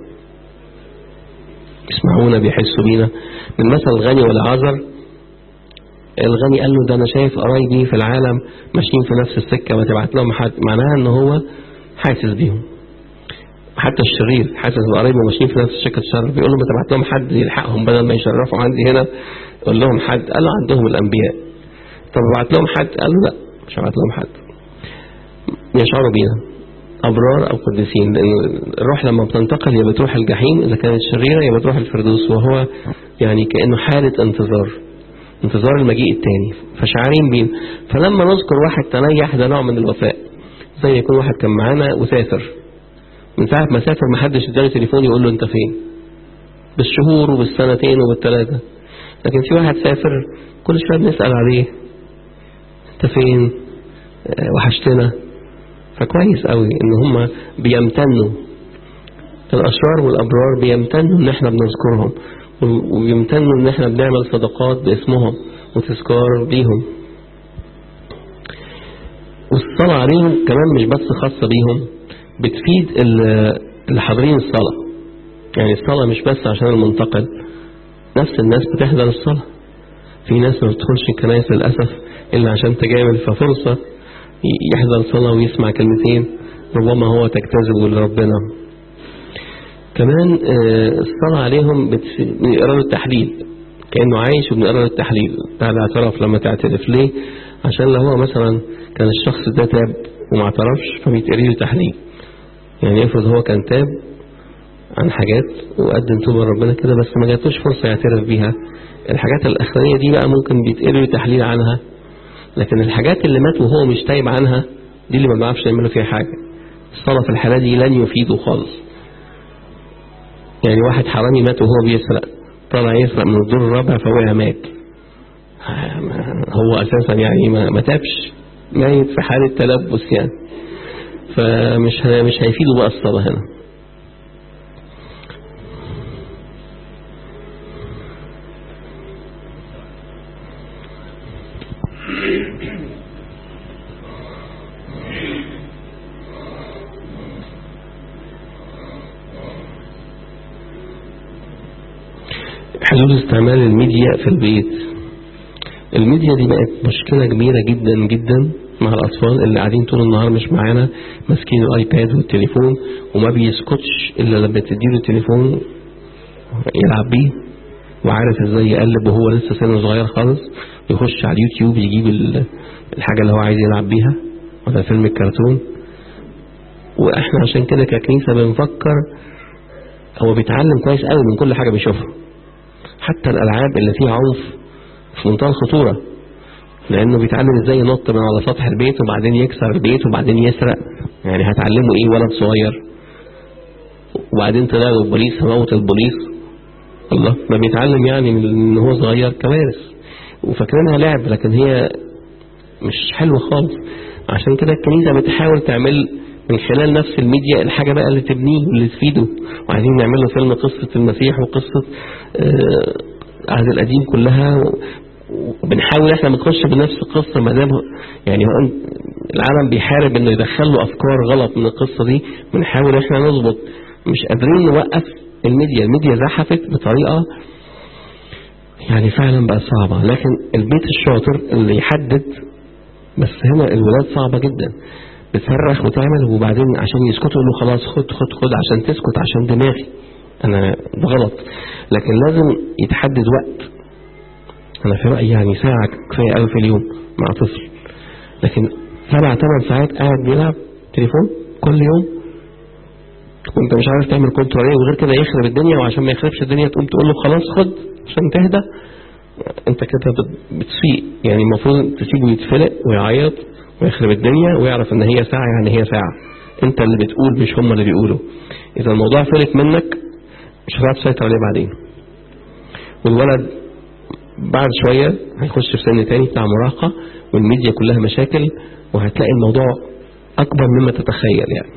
يسمعونا بيحسوا بينا من مثل الغني والعذر الغني قال له ده أنا شايف قرايبي في العالم ماشيين في نفس السكة ما تبعت لهم حد معناها إن هو حاسس بيهم حتى الشرير حاسس ان قرايبه ماشيين في نفس سكه الشر بيقول له ما تبعت لهم حد يلحقهم بدل ما يشرفوا عندي هنا قول لهم حد قال له عندهم الانبياء طب ابعت لهم حد قال له لا مش هبعت لهم حد يشعروا بينا ابرار او قديسين لان الروح لما بتنتقل يا بتروح الجحيم اذا كانت شريره يا بتروح الفردوس وهو يعني كانه حاله انتظار انتظار المجيء الثاني فشعارين بينا فلما نذكر واحد تنيح ده نوع من الوفاء زي يكون واحد كان معانا وسافر من ساعة ما سافر ما حدش اداله تليفون يقول له انت فين بالشهور وبالسنتين وبالثلاثة لكن في واحد سافر كل شوية بنسأل عليه انت فين اه وحشتنا فكويس قوي ان هم بيمتنوا الاشرار والابرار بيمتنوا ان احنا بنذكرهم وبيمتنوا ان احنا بنعمل صدقات باسمهم وتذكار ليهم والصلاة عليهم كمان مش بس خاصة بيهم بتفيد اللي حاضرين الصلاة يعني الصلاة مش بس عشان المنتقل نفس الناس بتحضر الصلاة في ناس ما بتدخلش الكنائس للأسف إلا عشان تجامل ففرصة يحضر الصلاة ويسمع كلمتين ربما هو تجتذبه لربنا كمان الصلاة عليهم بنقرا له التحليل كأنه عايش وبنقرا له التحليل بتاع الاعتراف لما تعترف ليه عشان لو هو مثلا كان الشخص ده تاب وما اعترفش فبيتقري له تحليل يعني افرض هو كان تاب عن حاجات وقدم توبة ربنا كده بس ما جاتوش فرصة يعترف بيها الحاجات الأخرانية دي بقى ممكن بيتقري له تحليل عنها لكن الحاجات اللي مات وهو مش تايب عنها دي اللي ما بنعرفش نعمله فيها حاجة الصلاة في الحالة دي لن يفيده خالص يعني واحد حرامي مات وهو بيسرق طلع يسرق من الدور الرابع فوقع مات هو أساسا يعني ما, ما تابش ميت في حالة تلبس يعني فمش مش هيفيدوا بقى الصلاة هنا حلول استعمال الميديا في البيت الميديا دي بقت مشكلة كبيرة جدا جدا مع الأطفال اللي قاعدين طول النهار مش معانا ماسكين الآيباد والتليفون وما بيسكتش إلا لما تديله التليفون يلعب بيه وعارف ازاي يقلب وهو لسه سنه صغير خالص يخش على اليوتيوب يجيب الحاجة اللي هو عايز يلعب بيها ولا فيلم الكرتون واحنا عشان كده ككنيسة بنفكر هو بيتعلم كويس قوي من كل حاجة بيشوفها حتى الألعاب اللي فيها عنف في منتهى الخطورة لأنه بيتعلم ازاي ينط من على سطح البيت وبعدين يكسر البيت وبعدين يسرق يعني هتعلمه ايه ولد صغير وبعدين تلاقوا البوليس موت البوليس الله ما بيتعلم يعني من ان هو صغير كوارث وفاكرينها لعب لكن هي مش حلوة خالص عشان كده الكنيسة بتحاول تعمل من خلال نفس الميديا الحاجة بقى اللي تبنيه واللي تفيده وعايزين نعمل له فيلم قصة المسيح وقصة العهد آه القديم كلها وبنحاول احنا ما نخش بنفس القصة ما دام يعني هو العالم بيحارب انه يدخل له افكار غلط من القصة دي بنحاول احنا نظبط مش قادرين نوقف الميديا الميديا زحفت بطريقة يعني فعلا بقى صعبة لكن البيت الشاطر اللي يحدد بس هنا الولاد صعبة جدا بتصرخ وتعمل وبعدين عشان يسكتوا يقول له خلاص خد خد خد عشان تسكت عشان دماغي انا ده غلط لكن لازم يتحدد وقت انا في رأيي يعني ساعة كفاية قوي في اليوم مع طفل لكن سبع ثمان ساعات قاعد بيلعب تليفون كل يوم وانت مش عارف تعمل كنترول ايه وغير كده يخرب الدنيا وعشان ما يخربش الدنيا تقوم تقول له خلاص خد عشان تهدى انت كده بتسيء يعني المفروض تسيبه يتفلق ويعيط ويخرب الدنيا ويعرف ان هي ساعة يعني هي ساعة انت اللي بتقول مش هم اللي بيقولوا اذا الموضوع فلت منك مش هتعرف تسيطر عليه بعدين والولد بعد شوية هيخش في سن تاني بتاع مراهقة والميديا كلها مشاكل وهتلاقي الموضوع أكبر مما تتخيل يعني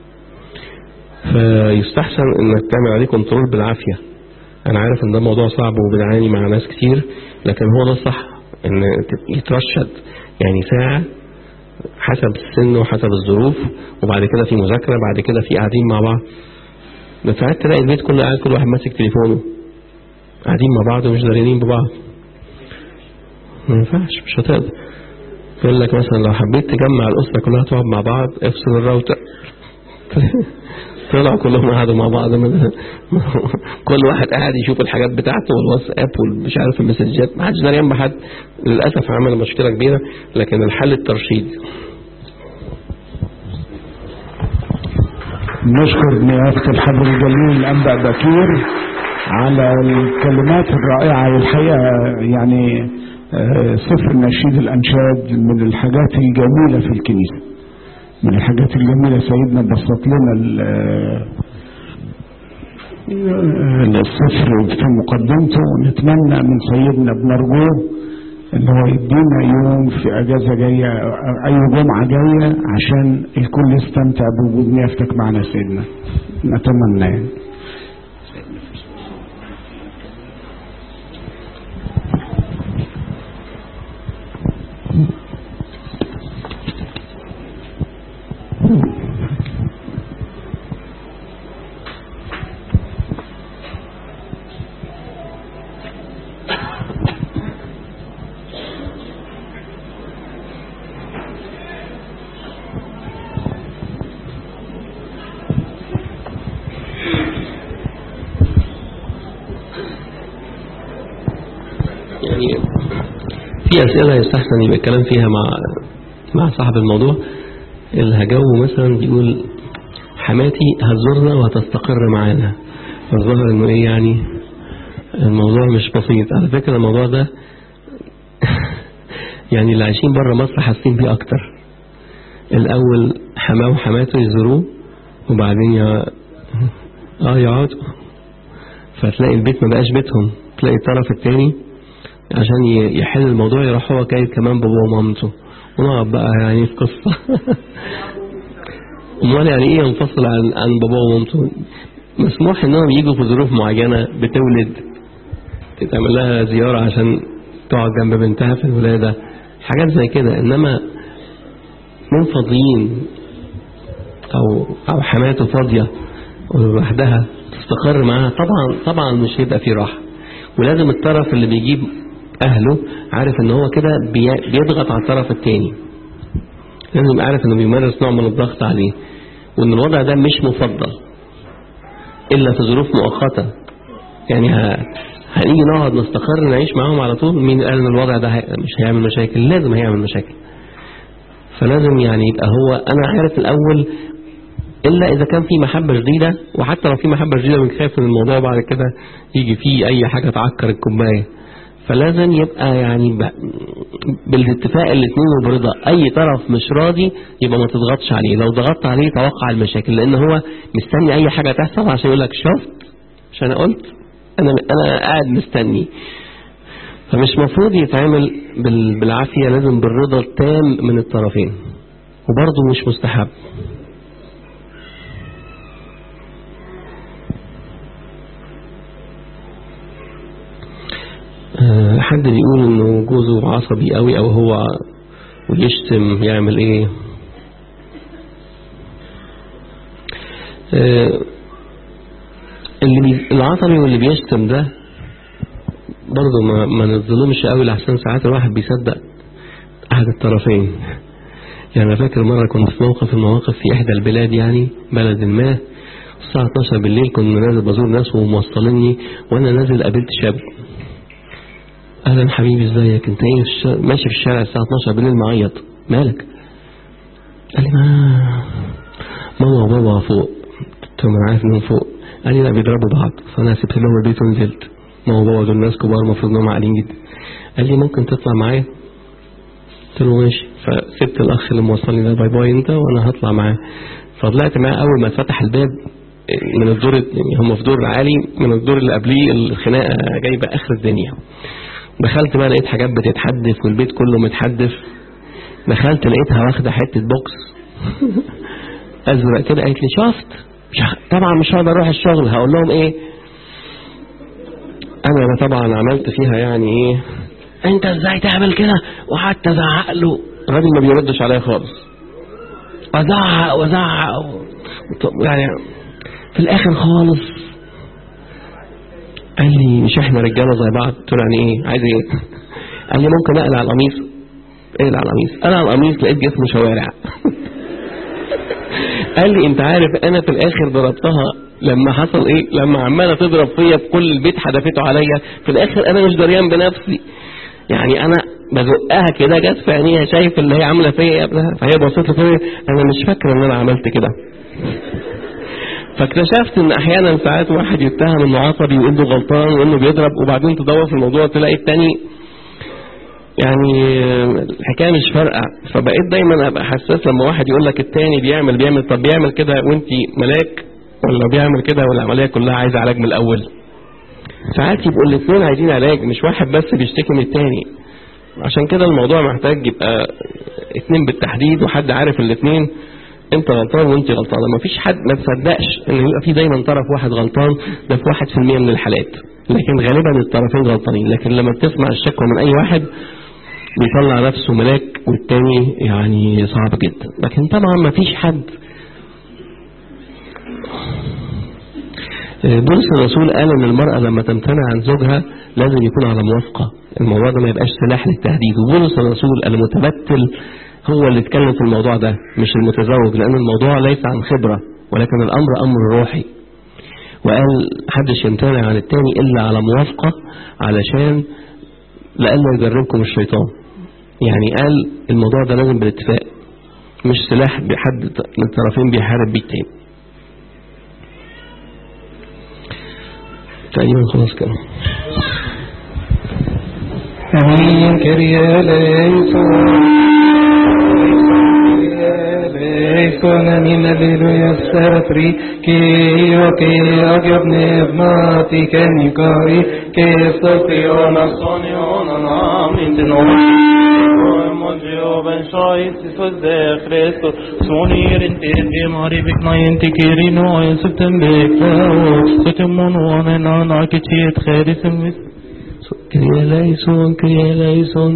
فيستحسن انك تعمل عليه كنترول بالعافية انا عارف ان ده موضوع صعب وبنعاني مع ناس كتير لكن هو ده الصح ان يترشد يعني ساعة حسب السن وحسب الظروف وبعد كده في مذاكرة بعد كده في قاعدين مع بعض بس ساعات تلاقي البيت كله قاعد كل واحد ماسك تليفونه قاعدين مع بعض ومش داريين ببعض ما ينفعش مش هتقدر يقول لك مثلا لو حبيت تجمع الأسرة كلها تقعد مع بعض افصل الراوتر طلعوا كلهم قعدوا مع بعض من كل واحد قاعد يشوف الحاجات بتاعته والواتساب والمش عارف المسجات ما حدش دريان بحد للاسف عمل مشكله كبيره لكن الحل الترشيد نشكر نيافة الحبر الجليل الأنبا بكير على الكلمات الرائعة والحقيقة يعني سفر نشيد الأنشاد من الحاجات الجميلة في الكنيسة من الحاجات الجميلة سيدنا بسط لنا السفر في مقدمته ونتمنى من سيدنا بنرجوه ان هو يدينا يوم في اجازة جاية اي جمعة جاية عشان الكل يستمتع بوجود نيافتك معنا سيدنا نتمنى يعني يعني في أسئلة يستحسن يبقى الكلام فيها مع مع صاحب الموضوع الهجو مثلا بيقول حماتي هتزورنا وهتستقر معانا الظاهر انه ايه يعني الموضوع مش بسيط على فكرة الموضوع ده يعني اللي عايشين بره مصر حاسين بيه اكتر الاول حماه وحماته يزوروه وبعدين يا اه يقعدوا فتلاقي البيت ما بقاش بيتهم تلاقي الطرف التاني عشان يحل الموضوع يروح هو جايب كمان باباه ومامته ونقعد بقى يعني في قصة امال يعني ايه ينفصل عن عن باباه ومامته مسموح انهم يجوا في ظروف معينة بتولد تتعمل لها زيارة عشان تقعد جنب بنتها في الولادة حاجات زي كده انما من فاضيين او او حماته فاضية لوحدها تستقر معاها طبعا طبعا مش هيبقى في راحة ولازم الطرف اللي بيجيب اهله عارف ان هو كده بيضغط على الطرف التاني لازم يبقى عارف انه بيمارس نوع من الضغط عليه وان الوضع ده مش مفضل الا في ظروف مؤقتة يعني هنيجي نقعد نستقر نعيش معاهم على طول مين قال ان الوضع ده مش هيعمل مشاكل لازم هيعمل مشاكل فلازم يعني يبقى هو انا عارف الاول الا اذا كان في محبة جديدة وحتى لو في محبة جديدة بنخاف ان الموضوع بعد كده يجي فيه اي حاجة تعكر الكوباية فلازم يبقى يعني بالاتفاق الاثنين وبرضا اي طرف مش راضي يبقى ما تضغطش عليه لو ضغطت عليه توقع المشاكل لان هو مستني اي حاجة تحصل عشان يقول لك شفت مش انا قلت انا انا قاعد مستني فمش مفروض يتعمل بالعافية لازم بالرضا التام من الطرفين وبرضه مش مستحب حد بيقول انه جوزه عصبي قوي او هو ويشتم يعمل ايه اللي بي... العصبي واللي بيشتم ده برضه ما, ما نظلمش قوي لحسن ساعات الواحد بيصدق احد الطرفين يعني انا فاكر مرة كنت في موقف المواقف في احدى البلاد يعني بلد ما الساعة 12 بالليل كنا نازل بزور ناس وموصليني وانا نازل قابلت شاب اهلا حبيبي ازيك انت ايه الش... ماشي في الشارع الساعة 12 بالليل معيط مالك قال لي ما ماما وبابا فوق قلت له انا عارف انهم فوق قال لي لا بيضربوا بعض فانا سبت لهم البيت ونزلت ماما وبابا دول ناس كبار المفروض انهم عاقلين جدا قال لي ممكن تطلع معايا قلت له ماشي فسبت الاخ اللي موصلني ده باي باي انت وانا هطلع معاه فطلعت معاه اول ما اتفتح الباب من الدور يعني هم في دور عالي من الدور اللي قبليه الخناقه جايبه اخر الدنيا دخلت بقى لقيت حاجات بتتحدف والبيت كله متحدف دخلت لقيتها واخدة حتة بوكس ازرق كده قالت لي شفت مش ه... طبعا مش هقدر اروح الشغل هقول لهم ايه انا طبعا عملت فيها يعني ايه انت ازاي تعمل كده وقعدت ازعق له الراجل ما بيردش عليا خالص ازعق وازعق و... يعني في الاخر خالص قال لي مش احنا رجاله زي بعض قلت له يعني ايه عايز ايه قال لي ممكن اقلع القميص اقلع القميص اقلع القميص لقيت جسمه شوارع قال لي انت عارف انا في الاخر ضربتها لما حصل ايه لما عماله تضرب فيا في كل البيت حدفته عليا في الاخر انا مش دريان بنفسي يعني انا بزقها كده جت في عينيها شايف اللي هي عامله فيا يا ابنها فهي بصيت له كده انا مش فاكره ان انا عملت كده فاكتشفت ان احيانا ساعات واحد يتهم انه عصبي وانه غلطان وانه بيضرب وبعدين تدور في الموضوع تلاقي التاني يعني الحكايه مش فارقه فبقيت دايما ابقى حساس لما واحد يقول لك التاني بيعمل بيعمل طب بيعمل كده وانت ملاك ولا بيعمل كده والعمليه كلها عايزه علاج من الاول ساعات يبقوا الاثنين عايزين علاج مش واحد بس بيشتكي من التاني عشان كده الموضوع محتاج يبقى اتنين بالتحديد وحد عارف الاثنين انت غلطان وانت غلطانه مفيش حد ما تصدقش ان يبقى في دايما طرف واحد غلطان ده في واحد في المية من الحالات لكن غالبا الطرفين غلطانين لكن لما بتسمع الشكوى من اي واحد بيطلع نفسه ملاك والتاني يعني صعب جدا لكن طبعا ما فيش حد بولس الرسول قال ان المرأة لما تمتنع عن زوجها لازم يكون على موافقة الموضوع ده ما يبقاش سلاح للتهديد وبولس الرسول المتبتل هو اللي اتكلم في الموضوع ده مش المتزوج لان الموضوع ليس عن خبرة ولكن الامر امر روحي وقال محدش يمتنع عن التاني الا على موافقة علشان لألا يجربكم الشيطان يعني قال الموضوع ده لازم بالاتفاق مش سلاح بحد من الطرفين بيحارب بيه التاني تقريبا خلاص كده امين كريا ليسون من الذي يسترفري كي وكي أجبني ابناتي كنكاري كي استطيع نصوني ونعم ben scheiß ist was der Christus sonir in dem mari bik na in tikiri no in september so temon wana na na kichit khairism كريا ليسون كريا ليسون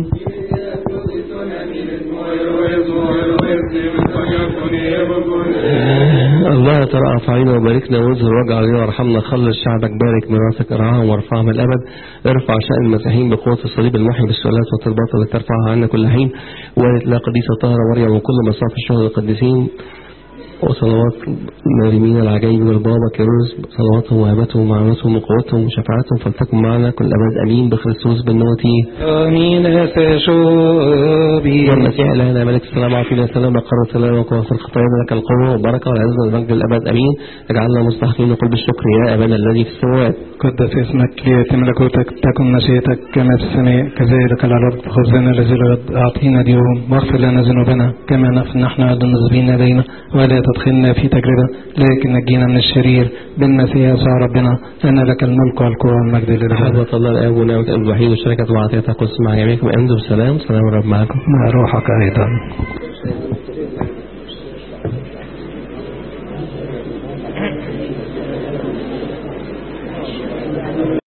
الله ترأف علينا وباركنا وانزل وجع علينا وارحمنا خلص شعبك بارك ميراثك ارعاهم وارفعهم الابد ارفع شأن المسيحيين بقوة الصليب المحي بالسؤالات والتربات التي ترفعها عنا كل حين ولا قديسة طاهرة مريم وكل مصاف الشهداء القديسين وصلوات المريمين العجائب والبابا كيروز صلواتهم وهبتهم ومعونتهم وقوتهم وشفاعتهم فلتكن معنا كل أبد أمين بخريستوس بالنوتي آمين فشوبي يا المسيح إلهنا ملك السلام عافينا السلام وقرر السلام وقوة الخطايا لك القوة والبركة والعزة والمجد الأبد أمين اجعلنا مستحقين قل بالشكر يا أبانا الذي في السماوات قدس اسمك ليأتي ملكوتك تكن مشيئتك كما في السماء كذلك على الأرض خبزنا الذي الغد أعطينا اليوم واغفر لنا ذنوبنا كما نغفر نحن أيضا المذنبين إلينا ولا تدخلنا في تجربة لكن نجينا من الشرير بالمسيح يسوع ربنا أن لك الملك والقوة والمجد لله حضرة الله الآب ونعمة الأب الوحيد وشركة وعطية قدس مع جميعكم أمدوا بسلام سلام الرب معكم مع روحك أيضا